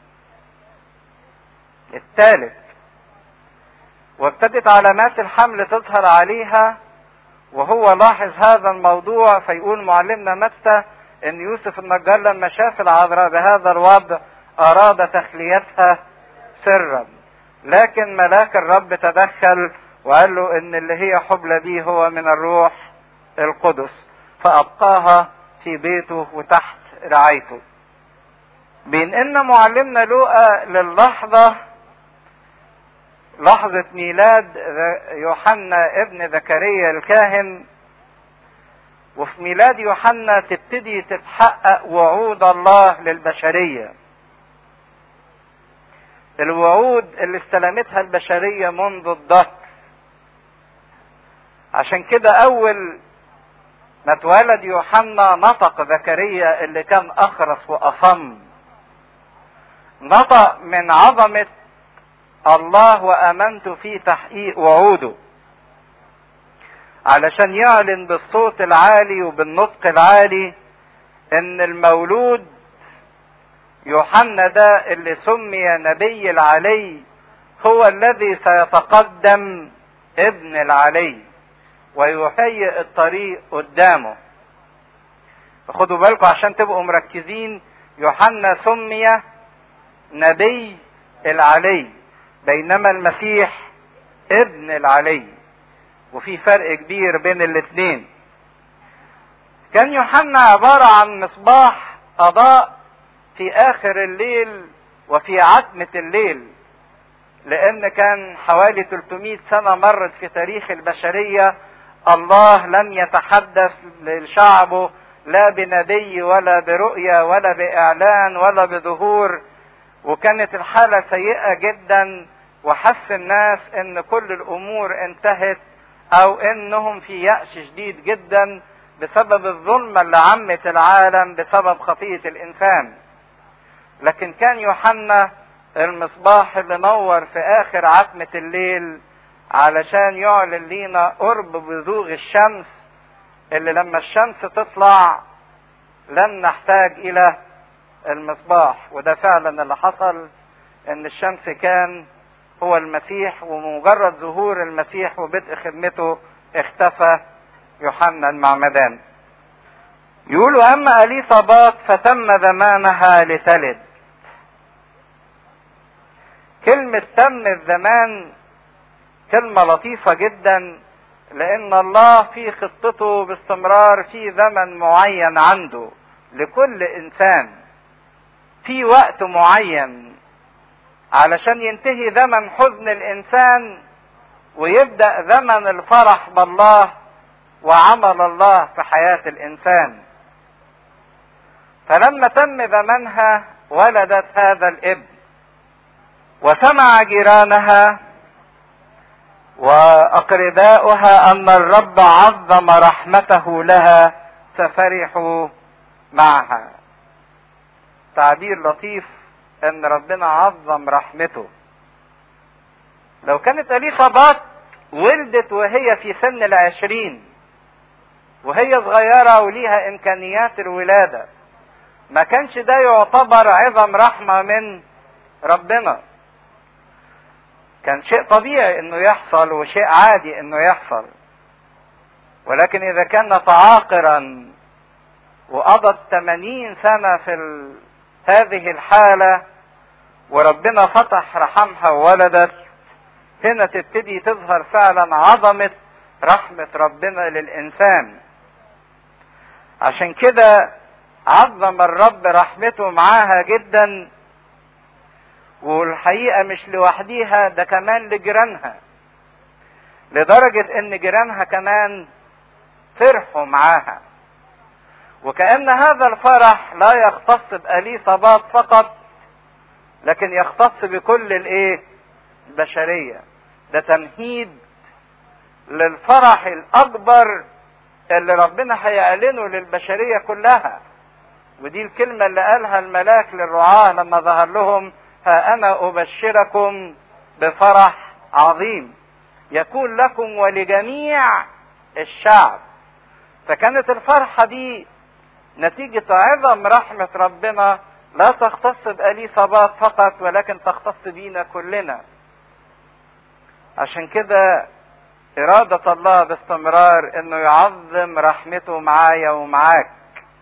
Speaker 1: الثالث وابتدت علامات الحمل تظهر عليها وهو لاحظ هذا الموضوع فيقول معلمنا متى ان يوسف النجار لما شاف العذراء بهذا الوضع اراد تخليتها سرا لكن ملاك الرب تدخل وقال له ان اللي هي حبلى بيه هو من الروح القدس فابقاها في بيته وتحت رعايته بين ان معلمنا لوقا للحظة لحظة ميلاد يوحنا ابن زكريا الكاهن وفي ميلاد يوحنا تبتدي تتحقق وعود الله للبشرية الوعود اللي استلمتها البشرية منذ الدهر عشان كده اول ما اتولد يوحنا نطق زكريا اللي كان اخرس واصم نطق من عظمة الله وامنت في تحقيق وعوده علشان يعلن بالصوت العالي وبالنطق العالي ان المولود يوحنا ده اللي سمي نبي العلي هو الذي سيتقدم ابن العلي ويهيئ الطريق قدامه خدوا بالكم عشان تبقوا مركزين يوحنا سمي نبي العلي بينما المسيح ابن العلي وفي فرق كبير بين الاثنين كان يوحنا عبارة عن مصباح أضاء في آخر الليل وفي عتمة الليل لأن كان حوالي 300 سنة مرت في تاريخ البشرية الله لم يتحدث لشعبه لا بنبي ولا برؤية ولا بإعلان ولا بظهور وكانت الحالة سيئة جدا وحس الناس ان كل الامور انتهت او انهم في يأس شديد جدا بسبب الظلمة اللي عمت العالم بسبب خطية الانسان لكن كان يوحنا المصباح اللي نور في اخر عتمة الليل علشان يعلن لينا قرب بزوغ الشمس اللي لما الشمس تطلع لن نحتاج الى المصباح وده فعلا اللي حصل ان الشمس كان هو المسيح ومجرد ظهور المسيح وبدء خدمته اختفى يوحنا المعمدان يقولوا اما اليصابات فتم زمانها لتلد كلمة تم الزمان كلمة لطيفة جدا لان الله في خطته باستمرار في زمن معين عنده لكل انسان في وقت معين علشان ينتهي زمن حزن الانسان ويبدا زمن الفرح بالله وعمل الله في حياه الانسان فلما تم زمنها ولدت هذا الابن وسمع جيرانها واقرباؤها ان الرب عظم رحمته لها ففرحوا معها تعبير لطيف ان ربنا عظم رحمته لو كانت اليصابات ولدت وهي في سن العشرين وهي صغيرة وليها امكانيات الولادة ما كانش ده يعتبر عظم رحمة من ربنا كان شيء طبيعي انه يحصل وشيء عادي انه يحصل ولكن اذا كانت عاقرا وقضت 80 سنة في ال... هذه الحالة وربنا فتح رحمها وولدت هنا تبتدي تظهر فعلا عظمة رحمة ربنا للإنسان عشان كده عظم الرب رحمته معاها جدا والحقيقة مش لوحديها ده كمان لجيرانها لدرجة ان جيرانها كمان فرحوا معاها وكأن هذا الفرح لا يختص بأليصابات فقط لكن يختص بكل الايه البشرية ده تمهيد للفرح الاكبر اللي ربنا هيعلنه للبشرية كلها ودي الكلمة اللي قالها الملاك للرعاة لما ظهر لهم ها انا ابشركم بفرح عظيم يكون لكم ولجميع الشعب فكانت الفرحة دي نتيجة عظم رحمة ربنا لا تختص بأليصابات فقط ولكن تختص بينا كلنا عشان كده إرادة الله باستمرار إنه يعظم رحمته معايا ومعاك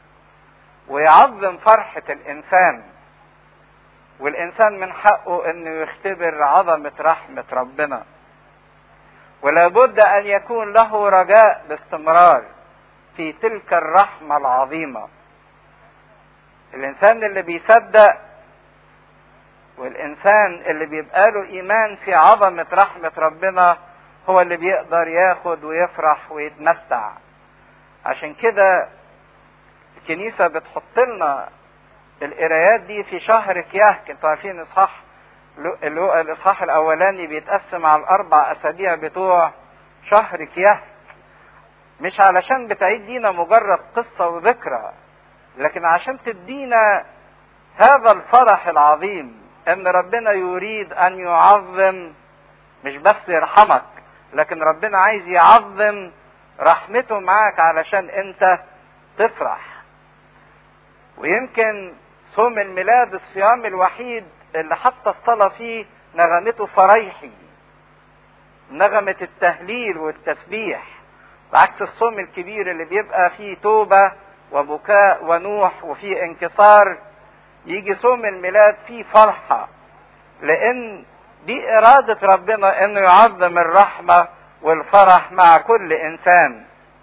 Speaker 1: ويعظم فرحة الإنسان والإنسان من حقه إنه يختبر عظمة رحمة ربنا ولا بد أن يكون له رجاء باستمرار في تلك الرحمة العظيمة الإنسان اللي بيصدق والإنسان اللي بيبقى له إيمان في عظمة رحمة ربنا هو اللي بيقدر ياخد ويفرح ويتمتع عشان كده الكنيسة بتحط لنا القرايات دي في شهر كياهك انتوا عارفين اصحاح اللي هو الاصحاح الاولاني بيتقسم على الاربع اسابيع بتوع شهر كياهك مش علشان بتعيد لينا مجرد قصة وذكرى لكن عشان تدينا هذا الفرح العظيم ان ربنا يريد ان يعظم مش بس يرحمك لكن ربنا عايز يعظم رحمته معاك علشان انت تفرح ويمكن صوم الميلاد الصيام الوحيد اللي حتى الصلاة فيه نغمته فريحي نغمة التهليل والتسبيح بعكس الصوم الكبير اللي بيبقى فيه توبة وبكاء ونوح وفيه انكسار يجي صوم الميلاد فيه فرحة لأن دي إرادة ربنا إنه يعظم الرحمة والفرح مع كل إنسان.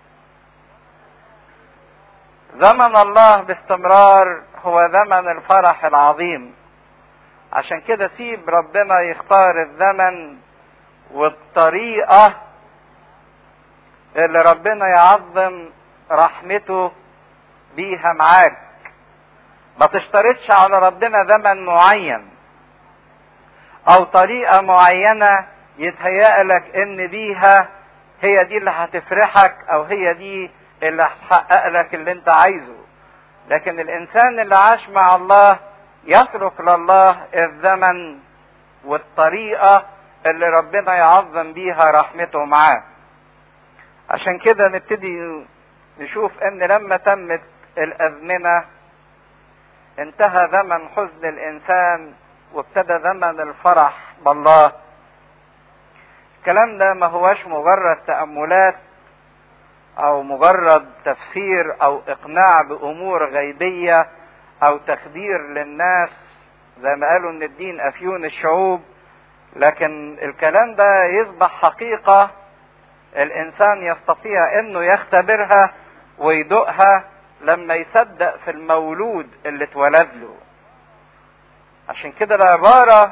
Speaker 1: زمن الله باستمرار هو زمن الفرح العظيم. عشان كده سيب ربنا يختار الزمن والطريقة اللي ربنا يعظم رحمته بيها معاك. ما تشترطش على ربنا زمن معين. او طريقة معينة يتهيأ لك ان بيها هي دي اللي هتفرحك او هي دي اللي هتحقق لك اللي انت عايزه لكن الانسان اللي عاش مع الله يترك لله الزمن والطريقة اللي ربنا يعظم بيها رحمته معاه عشان كده نبتدي نشوف ان لما تمت الازمنة انتهى زمن حزن الانسان وابتدى زمن الفرح بالله الكلام ده ما هوش مجرد تأملات او مجرد تفسير او اقناع بامور غيبية او تخدير للناس زي ما قالوا ان الدين افيون الشعوب لكن الكلام ده يصبح حقيقة الانسان يستطيع انه يختبرها ويدوقها لما يصدق في المولود اللي اتولد له عشان كده العبارة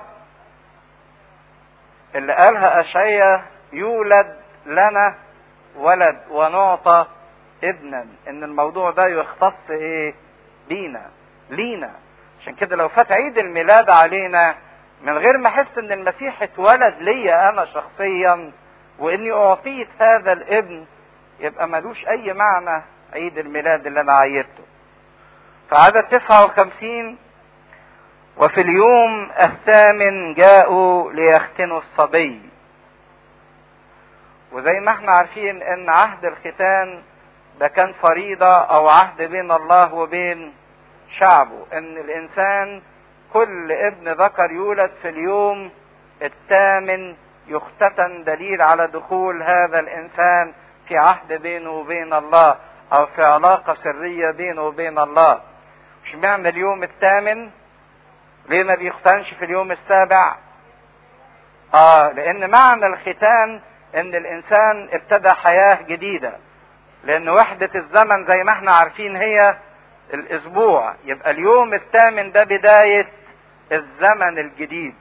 Speaker 1: اللي قالها أشعية يولد لنا ولد ونعطى ابنا ان الموضوع ده يختص ايه بينا لينا عشان كده لو فات عيد الميلاد علينا من غير ما احس ان المسيح اتولد ليا انا شخصيا واني اعطيت هذا الابن يبقى ملوش اي معنى عيد الميلاد اللي انا عيدته فعدد 59 وفي اليوم الثامن جاءوا ليختنوا الصبي وزي ما احنا عارفين ان عهد الختان ده كان فريضة او عهد بين الله وبين شعبه ان الانسان كل ابن ذكر يولد في اليوم الثامن يختتن دليل على دخول هذا الانسان في عهد بينه وبين الله او في علاقة سرية بينه وبين الله مش معنى اليوم الثامن ليه ما بيختنش في اليوم السابع اه لان معنى الختان ان الانسان ابتدى حياة جديدة لان وحدة الزمن زي ما احنا عارفين هي الاسبوع يبقى اليوم الثامن ده بداية الزمن الجديد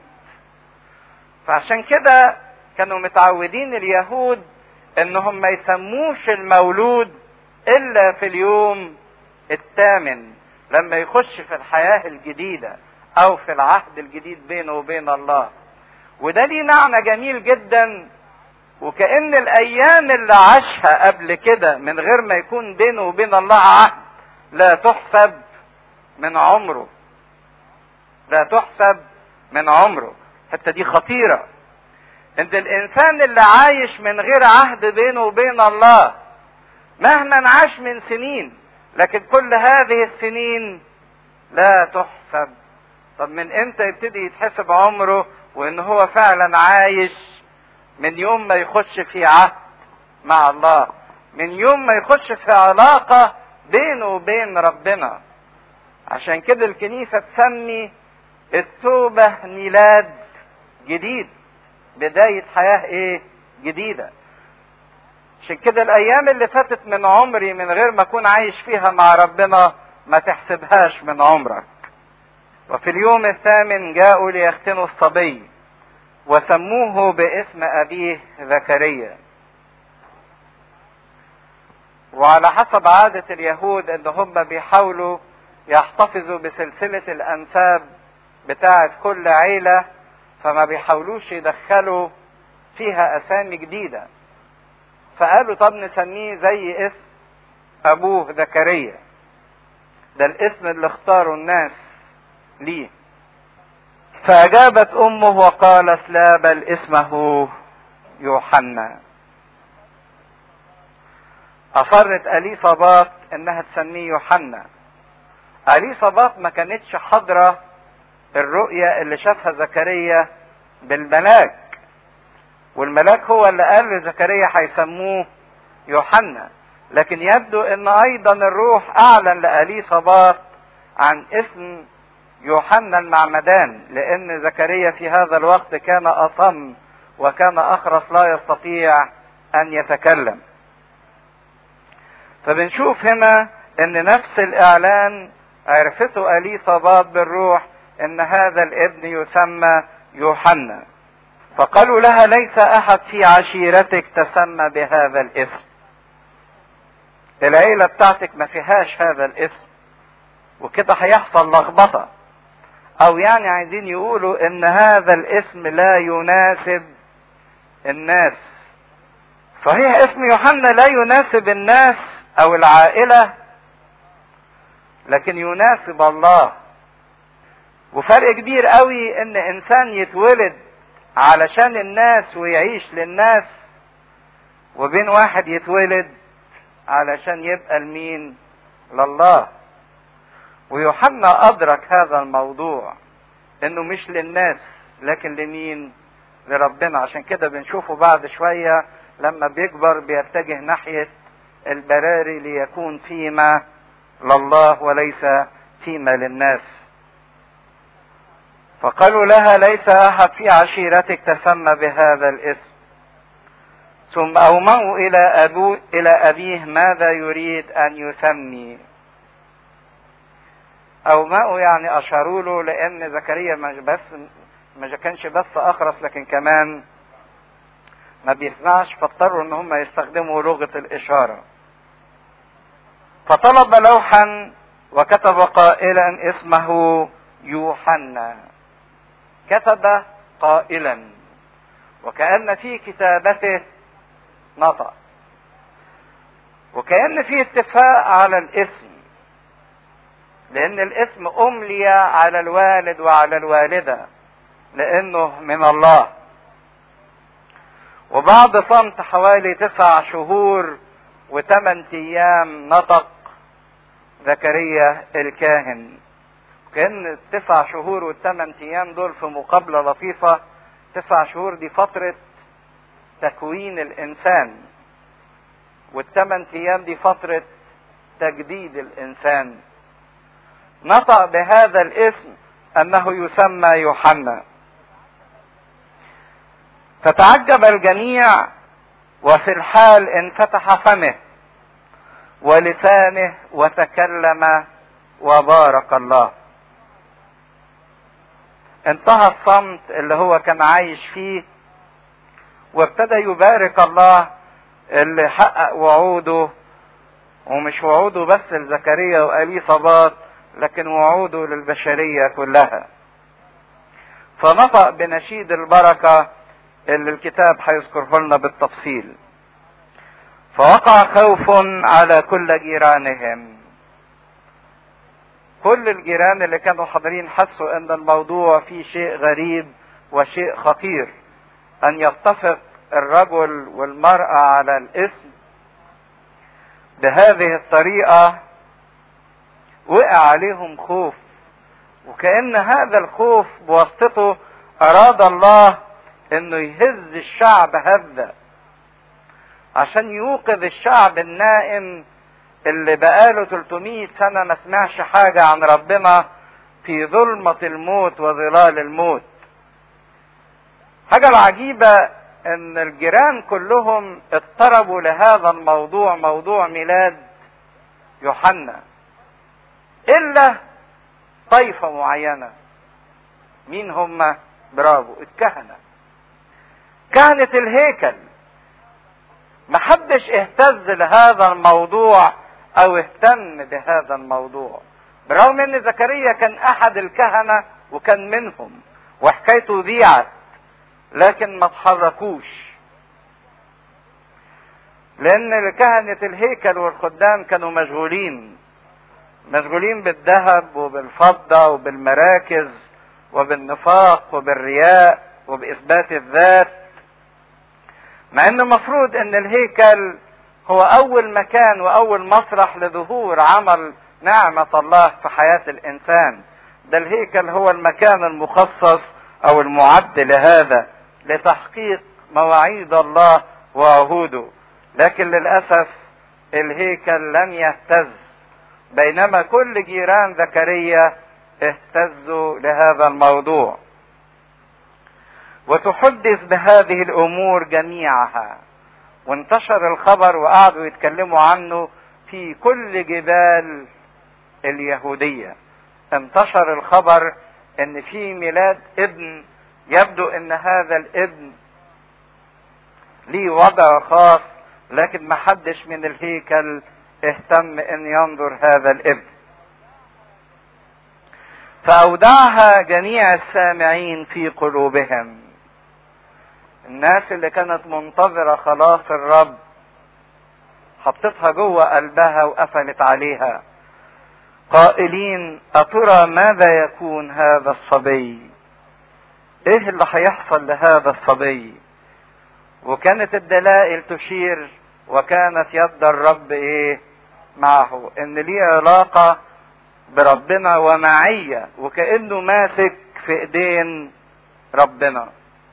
Speaker 1: فعشان كده كانوا متعودين اليهود انهم ما يسموش المولود الا في اليوم الثامن لما يخش في الحياة الجديدة او في العهد الجديد بينه وبين الله وده ليه معنى جميل جدا وكأن الايام اللي عاشها قبل كده من غير ما يكون بينه وبين الله عهد لا تحسب من عمره لا تحسب من عمره الحته دي خطيره ان الانسان اللي عايش من غير عهد بينه وبين الله مهما عاش من سنين لكن كل هذه السنين لا تحسب طب من امتى يبتدي يتحسب عمره وان هو فعلا عايش من يوم ما يخش في عهد مع الله من يوم ما يخش في علاقة بينه وبين ربنا عشان كده الكنيسة تسمي التوبة ميلاد جديد بداية حياة ايه جديدة عشان كده الايام اللي فاتت من عمري من غير ما اكون عايش فيها مع ربنا ما تحسبهاش من عمرك وفي اليوم الثامن جاءوا ليختنوا الصبي وسموه باسم ابيه زكريا وعلى حسب عادة اليهود ان هم بيحاولوا يحتفظوا بسلسلة الانساب بتاعة كل عيلة فما بيحاولوش يدخلوا فيها اسامي جديدة فقالوا طب نسميه زي اسم ابوه زكريا ده الاسم اللي اختاره الناس ليه فأجابت أمه وقالت لا بل اسمه يوحنا أصرت أليصابات إنها تسميه يوحنا أليصابات ما كانتش حاضرة الرؤية اللي شافها زكريا بالملاك والملاك هو اللي قال لزكريا هيسموه يوحنا لكن يبدو ان ايضا الروح اعلن لاليصابات عن اسم يوحنا المعمدان لان زكريا في هذا الوقت كان اصم وكان اخرس لا يستطيع ان يتكلم فبنشوف هنا ان نفس الاعلان عرفته اليصابات بالروح ان هذا الابن يسمى يوحنا فقالوا لها ليس احد في عشيرتك تسمى بهذا الاسم العيله بتاعتك ما فيهاش هذا الاسم وكده هيحصل لخبطه او يعني عايزين يقولوا ان هذا الاسم لا يناسب الناس صحيح اسم يوحنا لا يناسب الناس او العائله لكن يناسب الله وفرق كبير قوي ان انسان يتولد علشان الناس ويعيش للناس وبين واحد يتولد علشان يبقى لمين لله ويوحنا ادرك هذا الموضوع انه مش للناس لكن لمين لربنا عشان كده بنشوفه بعد شوية لما بيكبر بيتجه ناحية البراري ليكون فيما لله وليس فيما للناس فقالوا لها ليس احد في عشيرتك تسمى بهذا الاسم ثم اومأوا الى ابو الى ابيه ماذا يريد ان يسمي اومأوا يعني اشاروا له لان زكريا مش بس ما كانش بس اخرس لكن كمان ما بيسمعش فاضطروا ان هم يستخدموا لغه الاشاره فطلب لوحا وكتب قائلا اسمه يوحنا كتب قائلا وكأن في كتابته نطق وكأن في اتفاق على الاسم لأن الاسم أملي على الوالد وعلى الوالدة لأنه من الله وبعد صمت حوالي تسع شهور وثمان أيام نطق زكريا الكاهن كان التسع شهور والثمان ايام دول في مقابله لطيفه تسع شهور دي فتره تكوين الانسان والثمان ايام دي فتره تجديد الانسان نطق بهذا الاسم انه يسمى يوحنا فتعجب الجميع وفي الحال انفتح فمه ولسانه وتكلم وبارك الله انتهى الصمت اللي هو كان عايش فيه وابتدى يبارك الله اللي حقق وعوده ومش وعوده بس لزكريا وأليصابات لكن وعوده للبشرية كلها فنطق بنشيد البركة اللي الكتاب هيذكره لنا بالتفصيل فوقع خوف على كل جيرانهم كل الجيران اللي كانوا حاضرين حسوا ان الموضوع فيه شيء غريب وشيء خطير ان يتفق الرجل والمرأة على الاسم بهذه الطريقة وقع عليهم خوف وكأن هذا الخوف بواسطته أراد الله إنه يهز الشعب هزة عشان يوقظ الشعب النائم اللي بقاله 300 سنة ما سمعش حاجة عن ربنا في ظلمة الموت وظلال الموت حاجة العجيبة ان الجيران كلهم اضطربوا لهذا الموضوع موضوع ميلاد يوحنا الا طائفة معينة مين هم برافو الكهنة كهنة الهيكل محدش اهتز لهذا الموضوع او اهتم بهذا الموضوع برغم ان زكريا كان احد الكهنة وكان منهم وحكايته ذيعت لكن ما تحركوش لان كهنة الهيكل والخدام كانوا مشغولين مشغولين بالذهب وبالفضة وبالمراكز وبالنفاق وبالرياء وباثبات الذات مع ان المفروض ان الهيكل هو اول مكان واول مسرح لظهور عمل نعمة الله في حياة الانسان ده الهيكل هو المكان المخصص او المعد لهذا لتحقيق مواعيد الله وعهوده لكن للاسف الهيكل لم يهتز بينما كل جيران زكريا اهتزوا لهذا الموضوع وتحدث بهذه الامور جميعها وانتشر الخبر وقعدوا يتكلموا عنه في كل جبال اليهوديه انتشر الخبر ان في ميلاد ابن يبدو ان هذا الابن ليه وضع خاص لكن ما حدش من الهيكل اهتم ان ينظر هذا الابن فاودعها جميع السامعين في قلوبهم الناس اللي كانت منتظرة خلاص الرب حطتها جوه قلبها وقفلت عليها قائلين أترى ماذا يكون هذا الصبي ايه اللي هيحصل لهذا الصبي وكانت الدلائل تشير وكانت يد الرب ايه معه ان ليه علاقة بربنا ومعية وكأنه ماسك في ايدين ربنا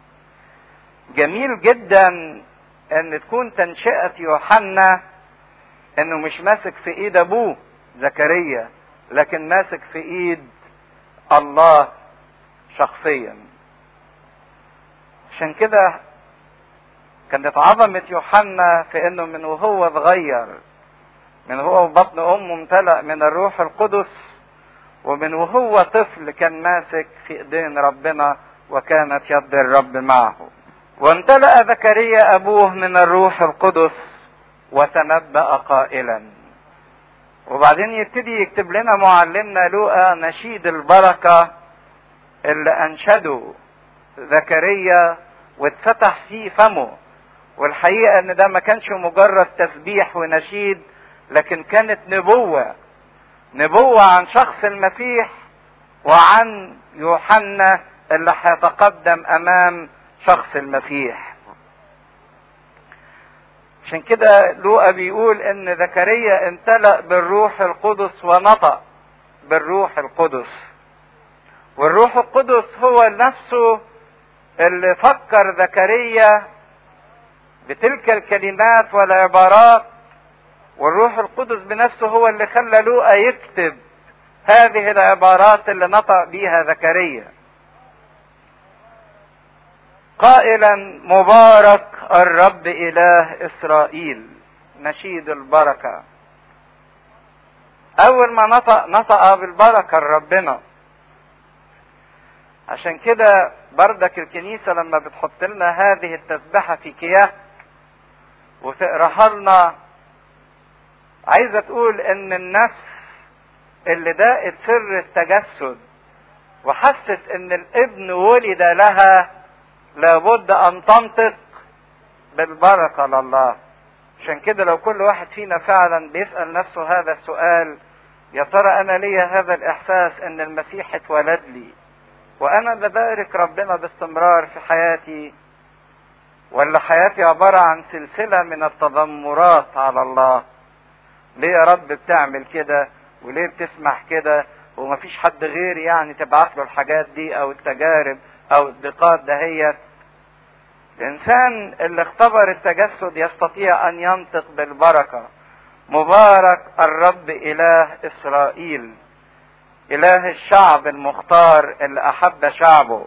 Speaker 1: جميل جدا ان تكون تنشئة يوحنا انه مش ماسك في ايد ابوه زكريا لكن ماسك في ايد الله شخصيا عشان كده كانت عظمة يوحنا في انه من وهو صغير من هو في بطن امه امتلأ من الروح القدس ومن وهو طفل كان ماسك في ايدين ربنا وكانت يد الرب معه وامتلأ زكريا ابوه من الروح القدس وتنبأ قائلا وبعدين يبتدي يكتب لنا معلمنا لوقا نشيد البركة اللي انشده زكريا واتفتح فيه فمه والحقيقة ان ده ما كانش مجرد تسبيح ونشيد لكن كانت نبوة نبوة عن شخص المسيح وعن يوحنا اللي هيتقدم امام شخص المسيح عشان كده لوقا بيقول ان زكريا امتلأ بالروح القدس ونطق بالروح القدس والروح القدس هو نفسه اللي فكر زكريا بتلك الكلمات والعبارات والروح القدس بنفسه هو اللي خلى لوقا يكتب هذه العبارات اللي نطق بيها زكريا قائلا مبارك الرب اله اسرائيل نشيد البركه اول ما نطق نطق بالبركه لربنا عشان كده بردك الكنيسة لما بتحط لنا هذه التسبحة في كياس وتقراها لنا عايزة تقول ان النفس اللي داقت سر التجسد وحست ان الابن ولد لها لابد ان تنطق بالبركة لله عشان كده لو كل واحد فينا فعلا بيسأل نفسه هذا السؤال يا ترى انا ليا هذا الاحساس ان المسيح اتولد لي وانا ببارك ربنا باستمرار في حياتي ولا حياتي عبارة عن سلسلة من التذمرات على الله ليه يا رب بتعمل كده وليه بتسمح كده ومفيش حد غيري يعني تبعت له الحاجات دي او التجارب او الضيقات دهيت الانسان اللي اختبر التجسد يستطيع ان ينطق بالبركة مبارك الرب اله اسرائيل اله الشعب المختار اللي احب شعبه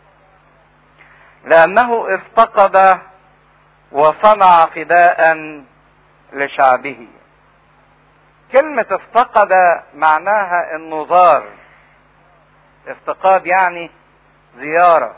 Speaker 1: لانه افتقد وصنع فداء لشعبه كلمة افتقد معناها انه زار افتقاد يعني زيارة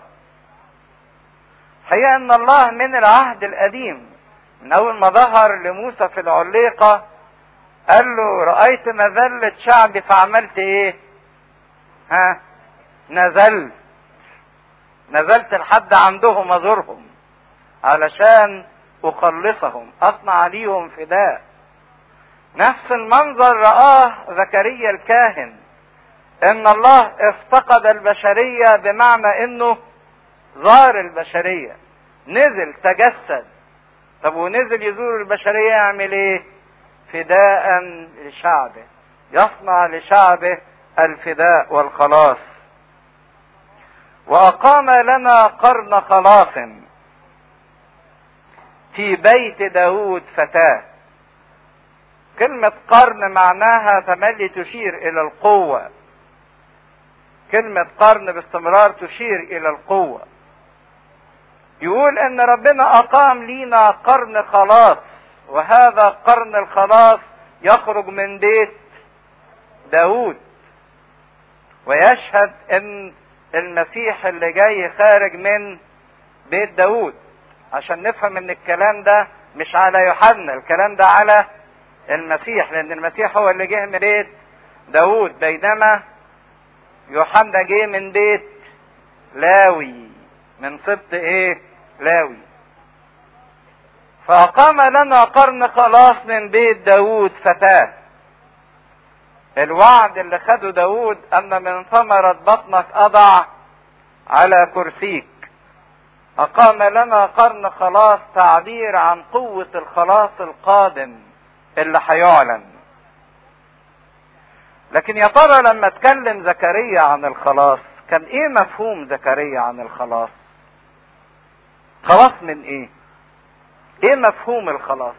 Speaker 1: حقيقة ان الله من العهد القديم من اول ما ظهر لموسى في العليقة قال له رأيت مذلة شعبي فعملت ايه ها نزلت نزلت لحد عندهم ازورهم علشان اخلصهم اصنع ليهم فداء نفس المنظر رآه زكريا الكاهن ان الله افتقد البشرية بمعنى انه زار البشرية نزل تجسد طب ونزل يزور البشرية يعمل ايه فداء لشعبه يصنع لشعبه الفداء والخلاص واقام لنا قرن خلاص في بيت داود فتاه كلمة قرن معناها تملي تشير إلى القوة. كلمة قرن باستمرار تشير إلى القوة. يقول إن ربنا أقام لينا قرن خلاص وهذا قرن الخلاص يخرج من بيت داود ويشهد إن المسيح اللي جاي خارج من بيت داود عشان نفهم ان الكلام ده مش على يوحنا الكلام ده على المسيح لان المسيح هو اللي جه من بيت داود بينما يوحنا جه من بيت لاوي من سبط ايه لاوي فأقام لنا قرن خلاص من بيت داود فتاة الوعد اللي خده داود أن من ثمرة بطنك أضع على كرسيك أقام لنا قرن خلاص تعبير عن قوة الخلاص القادم اللي هيعلن لكن يا ترى لما اتكلم زكريا عن الخلاص كان ايه مفهوم زكريا عن الخلاص خلاص من ايه ايه مفهوم الخلاص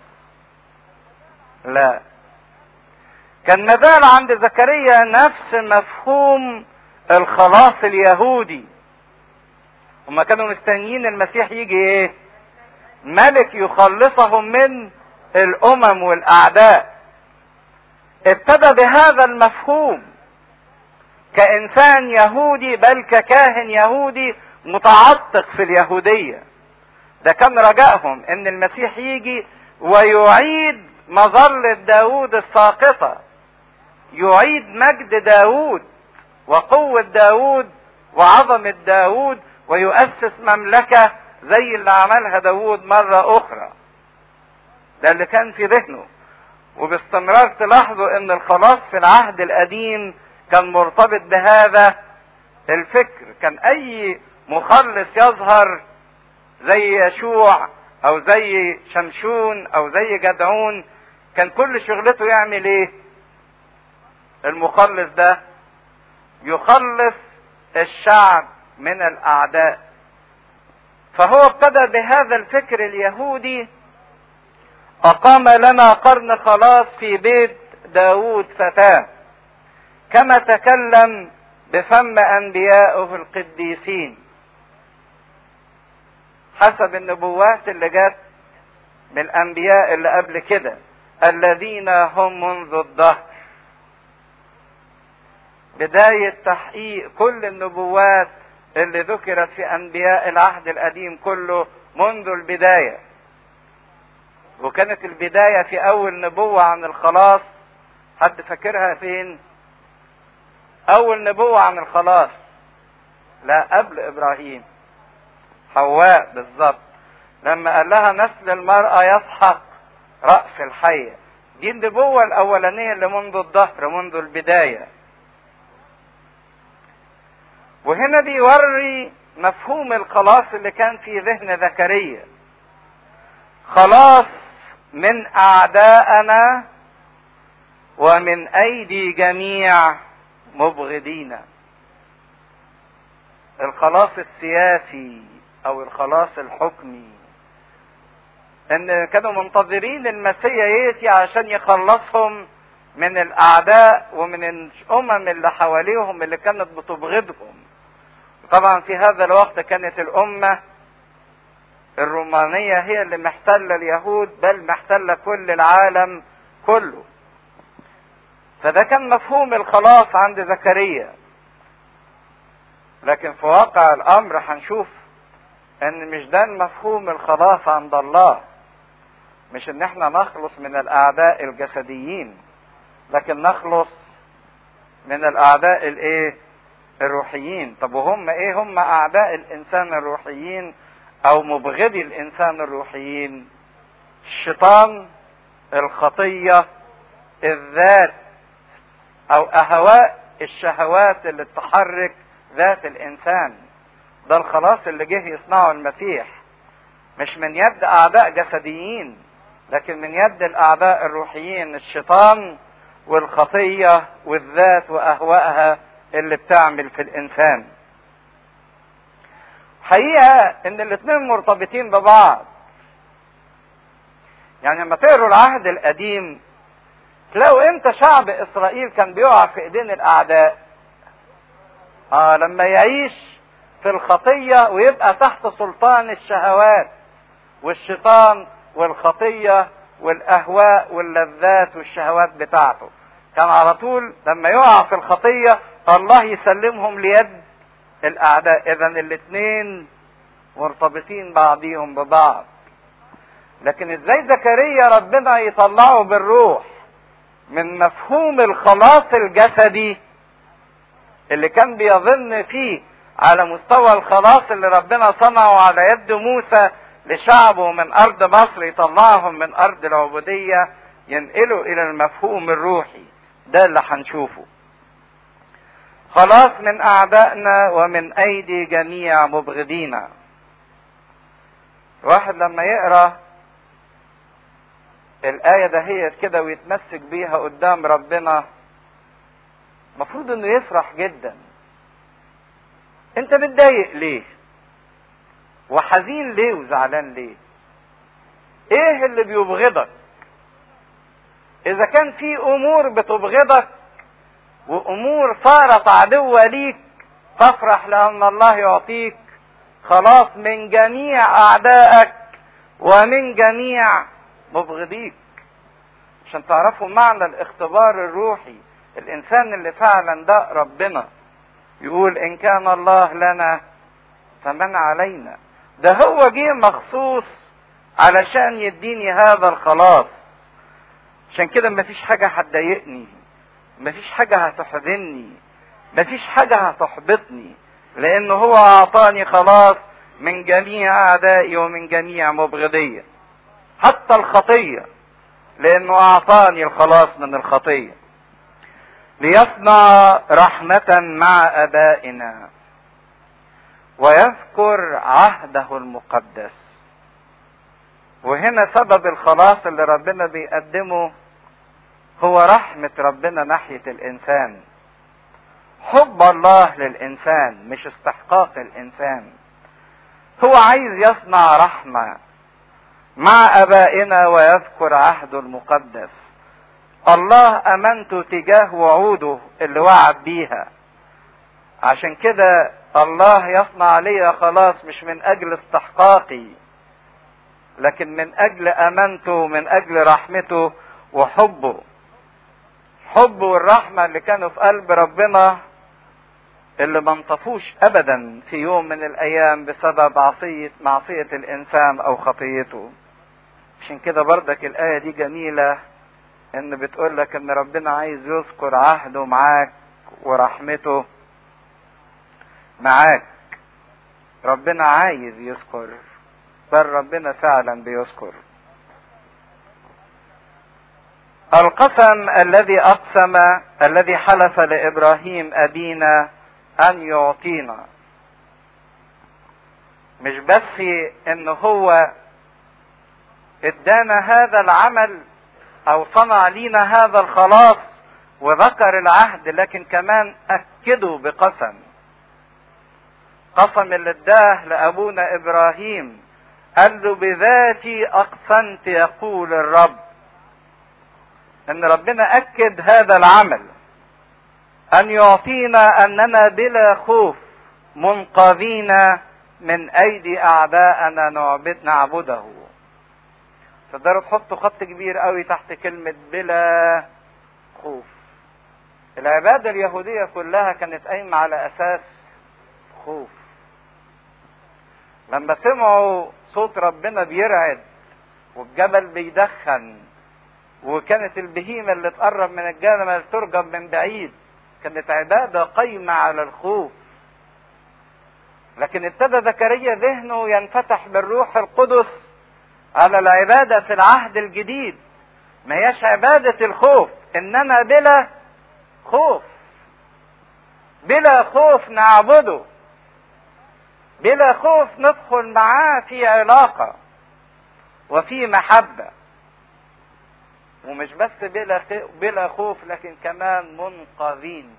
Speaker 1: لا كان مازال عند زكريا نفس مفهوم الخلاص اليهودي هما كانوا مستنيين المسيح يجي ايه ملك يخلصهم من الامم والاعداء ابتدى بهذا المفهوم كانسان يهودي بل ككاهن يهودي متعتق في اليهوديه ده كان رجائهم ان المسيح يجي ويعيد مظلة داود الساقطة يعيد مجد داود وقوة داود وعظمة داود ويؤسس مملكة زي اللي عملها داود مرة أخرى ده اللي كان في ذهنه وباستمرار تلاحظوا ان الخلاص في العهد القديم كان مرتبط بهذا الفكر كان اي مخلص يظهر زي يشوع او زي شمشون او زي جدعون كان كل شغلته يعمل ايه المخلص ده يخلص الشعب من الاعداء فهو ابتدى بهذا الفكر اليهودي اقام لنا قرن خلاص في بيت داود فتاه كما تكلم بفم انبيائه القديسين حسب النبوات اللي جت من الانبياء اللي قبل كده الذين هم منذ الدهر بداية تحقيق كل النبوات اللي ذكرت في انبياء العهد القديم كله منذ البداية وكانت البداية في اول نبوة عن الخلاص حد فاكرها فين اول نبوة عن الخلاص لا قبل ابراهيم حواء بالظبط لما قال لها نسل المرأة يسحق رأس الحية دي النبوة الأولانية اللي منذ الظهر منذ البداية وهنا بيوري مفهوم الخلاص اللي كان في ذهن زكريا خلاص من أعداءنا ومن أيدي جميع مبغضينا الخلاص السياسي او الخلاص الحكمي ان كانوا منتظرين المسيح ياتي عشان يخلصهم من الاعداء ومن الامم اللي حواليهم اللي كانت بتبغضهم طبعا في هذا الوقت كانت الامه الرومانيه هي اللي محتله اليهود بل محتله كل العالم كله فده كان مفهوم الخلاص عند زكريا لكن في واقع الامر هنشوف ان مش ده مفهوم الخلاص عند الله مش ان احنا نخلص من الاعداء الجسديين لكن نخلص من الاعداء الايه الروحيين طب وهم ايه هم اعداء الانسان الروحيين او مبغضي الانسان الروحيين الشيطان الخطيه الذات او اهواء الشهوات اللي تحرك ذات الانسان ده الخلاص اللي جه يصنعه المسيح مش من يد اعداء جسديين لكن من يد الاعداء الروحيين الشيطان والخطيه والذات واهوائها اللي بتعمل في الانسان حقيقه ان الاثنين مرتبطين ببعض يعني لما تقروا العهد القديم تلاقوا امتى شعب اسرائيل كان بيقع في ايدين الاعداء اه لما يعيش في الخطيه ويبقى تحت سلطان الشهوات والشيطان والخطيه والاهواء واللذات والشهوات بتاعته كان على طول لما يقع في الخطيه الله يسلمهم ليد الاعداء اذا الاثنين مرتبطين بعضهم ببعض لكن ازاي زكريا ربنا يطلعه بالروح من مفهوم الخلاص الجسدي اللي كان بيظن فيه على مستوى الخلاص اللي ربنا صنعه على يد موسى لشعبه من ارض مصر يطلعهم من ارض العبوديه ينقلوا الى المفهوم الروحي ده اللي هنشوفه خلاص من اعدائنا ومن ايدي جميع مبغضينا الواحد لما يقرا الآية دهيت كده ويتمسك بيها قدام ربنا المفروض انه يفرح جدا انت متضايق ليه وحزين ليه وزعلان ليه ايه اللي بيبغضك اذا كان في امور بتبغضك وامور صارت عدوة ليك فافرح لان الله يعطيك خلاص من جميع اعدائك ومن جميع مبغضيك عشان تعرفوا معنى الاختبار الروحي الانسان اللي فعلا ده ربنا يقول ان كان الله لنا فمن علينا ده هو جه مخصوص علشان يديني هذا الخلاص عشان كده مفيش حاجة هتضايقني مفيش حاجة هتحزنني مفيش حاجة هتحبطني لانه هو اعطاني خلاص من جميع اعدائي ومن جميع مبغضيه حتى الخطية لأنه أعطاني الخلاص من الخطية ليصنع رحمة مع آبائنا ويذكر عهده المقدس وهنا سبب الخلاص اللي ربنا بيقدمه هو رحمة ربنا ناحية الإنسان حب الله للإنسان مش استحقاق الإنسان هو عايز يصنع رحمة مع ابائنا ويذكر عهده المقدس الله امنته تجاه وعوده اللي وعد بيها عشان كده الله يصنع لي خلاص مش من اجل استحقاقي لكن من اجل امانته من اجل رحمته وحبه حبه والرحمه اللي كانوا في قلب ربنا اللي ما انطفوش ابدا في يوم من الايام بسبب عصيه معصيه الانسان او خطيته عشان كده بردك الآية دي جميلة إن بتقول لك إن ربنا عايز يذكر عهده معاك ورحمته معاك ربنا عايز يذكر بل ربنا فعلا بيذكر القسم الذي أقسم الذي حلف لإبراهيم أبينا أن يعطينا مش بس إن هو ادانا هذا العمل او صنع لينا هذا الخلاص وذكر العهد لكن كمان اكده بقسم قسم اللي اداه لابونا ابراهيم قال له بذاتي اقسمت يقول الرب ان ربنا اكد هذا العمل ان يعطينا اننا بلا خوف منقذين من ايدي اعداءنا نعبد نعبده تقدروا تحطوا خط كبير قوي تحت كلمة بلا خوف العبادة اليهودية كلها كانت قايمة على أساس خوف لما سمعوا صوت ربنا بيرعد والجبل بيدخن وكانت البهيمة اللي تقرب من الجبل ترجم من بعيد كانت عبادة قايمة على الخوف لكن ابتدى زكريا ذهنه ينفتح بالروح القدس على العبادة في العهد الجديد ما هياش عبادة الخوف إنما بلا خوف بلا خوف نعبده بلا خوف ندخل معاه في علاقه وفي محبه ومش بس بلا بلا خوف لكن كمان منقذين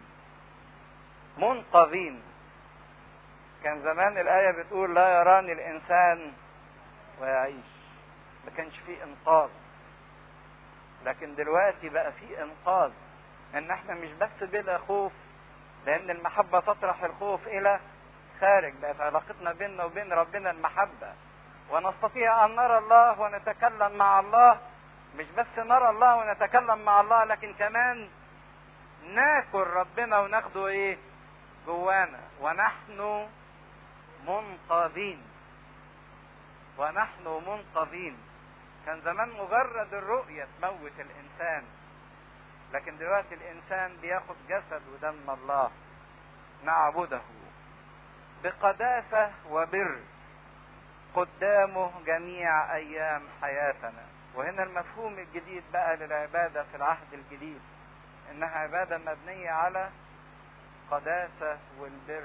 Speaker 1: منقذين كان زمان الآية بتقول لا يراني الإنسان ويعيش ما كانش فيه إنقاذ لكن دلوقتي بقى فيه إنقاذ إن إحنا مش بس بلا خوف لأن المحبة تطرح الخوف إلى خارج بقت علاقتنا بيننا وبين ربنا المحبة ونستطيع أن نرى الله ونتكلم مع الله مش بس نرى الله ونتكلم مع الله لكن كمان ناكل ربنا وناخده ايه جوانا ونحن منقذين ونحن منقذين كان زمان مجرد الرؤية تموت الإنسان لكن دلوقتي الإنسان بياخد جسد ودم الله نعبده بقداسة وبر قدامه جميع أيام حياتنا وهنا المفهوم الجديد بقى للعبادة في العهد الجديد إنها عبادة مبنية على القداسة والبر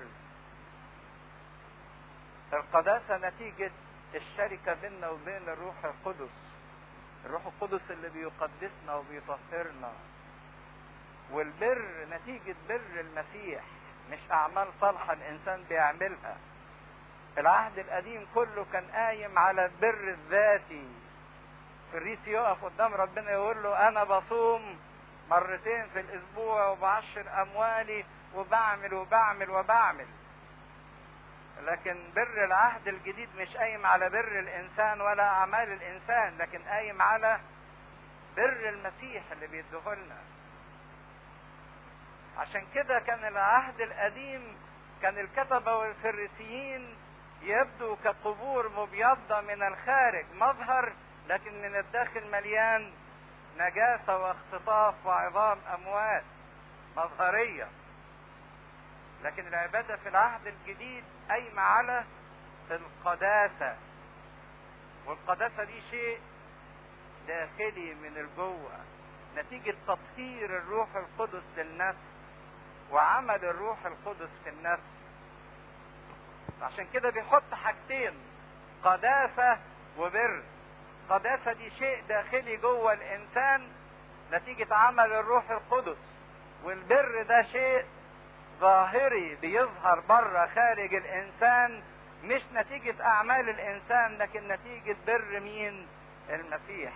Speaker 1: القداسة نتيجة الشركة بيننا وبين الروح القدس الروح القدس اللي بيقدسنا وبيطهرنا والبر نتيجة بر المسيح مش أعمال صالحة الإنسان بيعملها العهد القديم كله كان قايم على البر الذاتي فريس يقف قدام ربنا يقول له أنا بصوم مرتين في الأسبوع وبعشر أموالي وبعمل وبعمل وبعمل لكن بر العهد الجديد مش قايم على بر الانسان ولا اعمال الانسان لكن قايم على بر المسيح اللي بيديهولنا عشان كده كان العهد القديم كان الكتبه والفريسيين يبدو كقبور مبيضه من الخارج مظهر لكن من الداخل مليان نجاسه واختطاف وعظام اموات مظهريه لكن العبادة في العهد الجديد قايمة على القداسة والقداسة دي شيء داخلي من الجوه نتيجة تطهير الروح القدس للنفس وعمل الروح القدس في النفس عشان كده بيحط حاجتين قداسة وبر قداسة دي شيء داخلي جوه الإنسان نتيجة عمل الروح القدس والبر ده شيء ظاهري بيظهر بره خارج الانسان مش نتيجة اعمال الانسان لكن نتيجة بر مين المسيح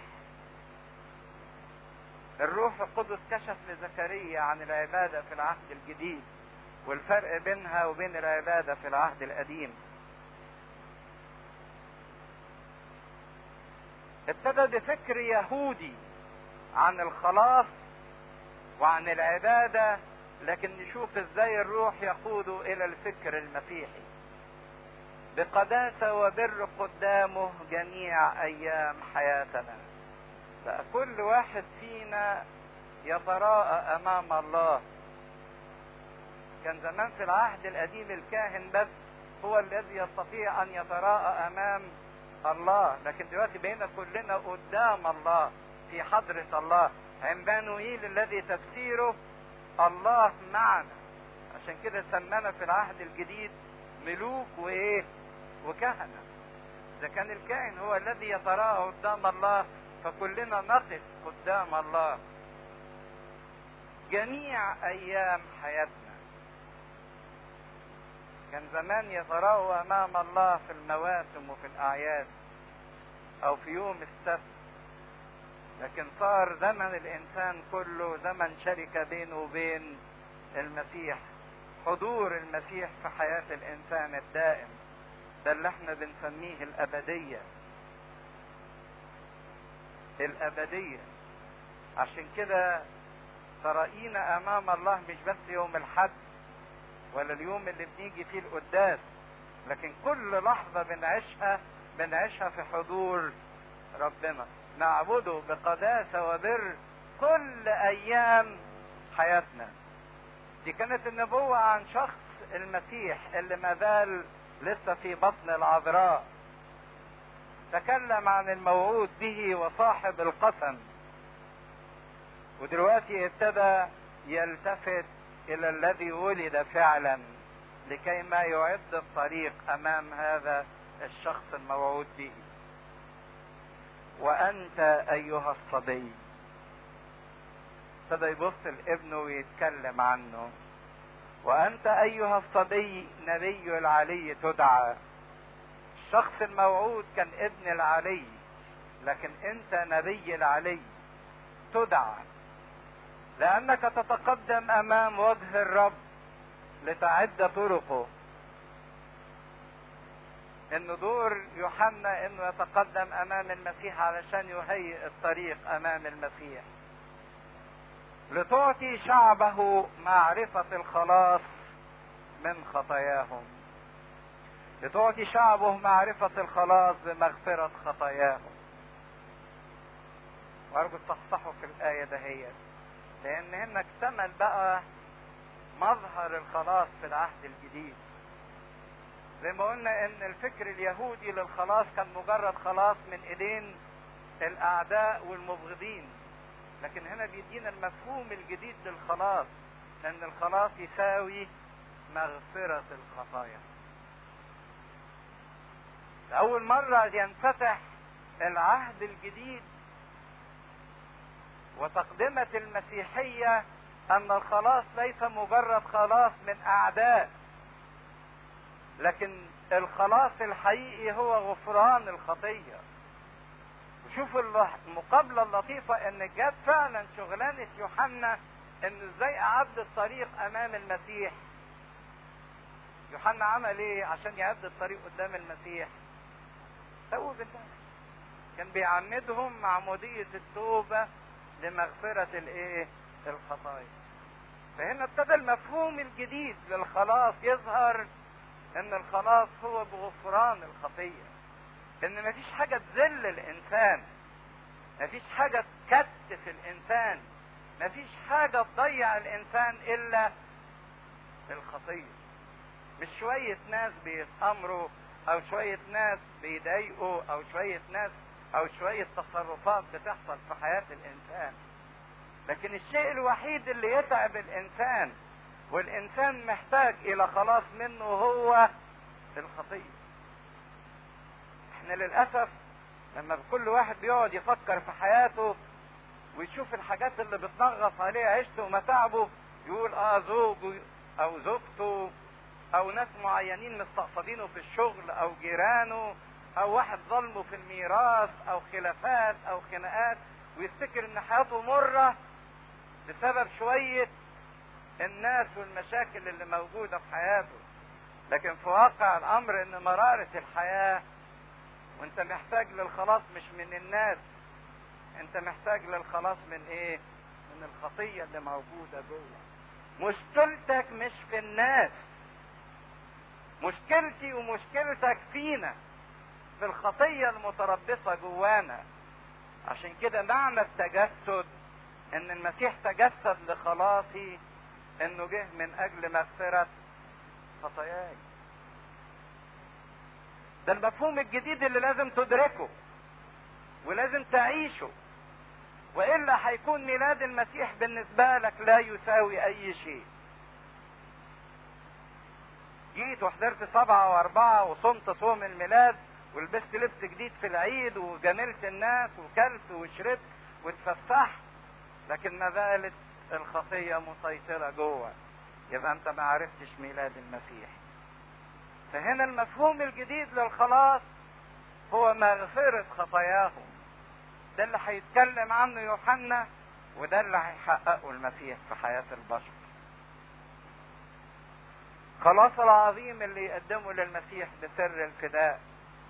Speaker 1: الروح القدس كشف لزكريا عن العبادة في العهد الجديد والفرق بينها وبين العبادة في العهد القديم ابتدى بفكر يهودي عن الخلاص وعن العباده لكن نشوف ازاي الروح يقود الى الفكر المسيحي بقداسة وبر قدامه جميع ايام حياتنا بقى كل واحد فينا يتراءى امام الله كان زمان في العهد القديم الكاهن بس هو الذي يستطيع ان يتراءى امام الله لكن دلوقتي بقينا كلنا قدام الله في حضرة الله عمانوئيل الذي تفسيره الله معنا عشان كده سمانا في العهد الجديد ملوك وايه وكهنة اذا كان الكائن هو الذي يتراءى قدام الله فكلنا نقف قدام الله جميع ايام حياتنا كان زمان يتراءوا امام الله في المواسم وفي الاعياد او في يوم السبت لكن صار زمن الانسان كله زمن شركة بينه وبين المسيح حضور المسيح في حياة الانسان الدائم ده اللي احنا بنسميه الابدية الابدية عشان كده تراينا امام الله مش بس يوم الحد ولا اليوم اللي بنيجي فيه القداس لكن كل لحظة بنعيشها بنعيشها في حضور ربنا نعبده بقداسة وبر كل أيام حياتنا دي كانت النبوة عن شخص المسيح اللي ما زال لسه في بطن العذراء تكلم عن الموعود به وصاحب القسم ودلوقتي ابتدى يلتفت الى الذي ولد فعلا لكي ما يعد الطريق امام هذا الشخص الموعود به وانت ايها الصبي ابتدى يبص لابنه ويتكلم عنه وانت ايها الصبي نبي العلي تدعى الشخص الموعود كان ابن العلي لكن انت نبي العلي تدعى لانك تتقدم امام وجه الرب لتعد طرقه ان دور يوحنا انه يتقدم امام المسيح علشان يهيئ الطريق امام المسيح لتعطي شعبه معرفة الخلاص من خطاياهم لتعطي شعبه معرفة الخلاص بمغفرة خطاياهم وارجو تصحصحوا في الآية دهيت لأن هنا اكتمل بقى مظهر الخلاص في العهد الجديد زي ما قلنا ان الفكر اليهودي للخلاص كان مجرد خلاص من ايدين الاعداء والمبغضين لكن هنا بيدينا المفهوم الجديد للخلاص ان الخلاص يساوي مغفرة الخطايا لأول مرة ينفتح العهد الجديد وتقدمة المسيحية أن الخلاص ليس مجرد خلاص من أعداء لكن الخلاص الحقيقي هو غفران الخطية وشوف المقابلة اللطيفة ان جت فعلا شغلانة يوحنا ان ازاي اعد الطريق امام المسيح يوحنا عمل ايه عشان يعد الطريق قدام المسيح توب الناس كان بيعمدهم معمودية التوبة لمغفرة الايه الخطايا فهنا ابتدى المفهوم الجديد للخلاص يظهر ان الخلاص هو بغفران الخطيه ان مفيش حاجه تذل الانسان مفيش حاجه تكتف الانسان مفيش حاجه تضيع الانسان الا الخطيه مش شويه ناس بيتامروا او شويه ناس بيضايقوا او شويه ناس او شويه تصرفات بتحصل في حياه الانسان لكن الشيء الوحيد اللي يتعب الانسان والانسان محتاج الى خلاص منه هو الخطيه احنا للاسف لما كل واحد بيقعد يفكر في حياته ويشوف الحاجات اللي بتنغص عليه عيشته ومتاعبه يقول اه زوجه او زوجته او ناس معينين مستقصدينه في الشغل او جيرانه او واحد ظلمه في الميراث او خلافات او خناقات ويفتكر ان حياته مره بسبب شويه الناس والمشاكل اللي موجودة في حياته لكن في واقع الأمر إن مرارة الحياة وأنت محتاج للخلاص مش من الناس أنت محتاج للخلاص من إيه؟ من الخطية اللي موجودة جوه مشكلتك مش في الناس مشكلتي ومشكلتك فينا في الخطية المتربصة جوانا عشان كده معنى التجسد ان المسيح تجسد لخلاصي انه جه من اجل مغفرة خطاياي ده المفهوم الجديد اللي لازم تدركه ولازم تعيشه والا هيكون ميلاد المسيح بالنسبة لك لا يساوي اي شيء جيت وحضرت سبعة واربعة وصمت صوم الميلاد ولبست لبس جديد في العيد وجاملت الناس وكلت وشربت واتفسحت لكن ما زالت الخطية مسيطرة جوه يبقى انت ما عرفتش ميلاد المسيح فهنا المفهوم الجديد للخلاص هو مغفرة خطاياهم ده اللي هيتكلم عنه يوحنا وده اللي هيحققه المسيح في حياة البشر خلاص العظيم اللي يقدمه للمسيح بسر الفداء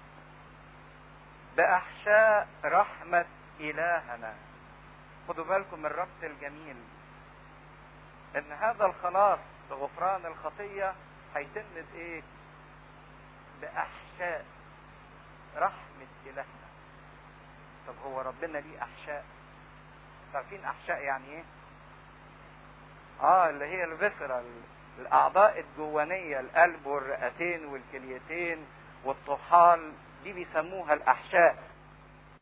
Speaker 1: بأحشاء رحمة إلهنا خدوا بالكم من الربط الجميل ان هذا الخلاص بغفران الخطية هيتم بايه باحشاء رحمة الهنا طب هو ربنا ليه احشاء عارفين احشاء يعني ايه اه اللي هي الفسرة الاعضاء الجوانية القلب والرئتين والكليتين والطحال دي بيسموها الاحشاء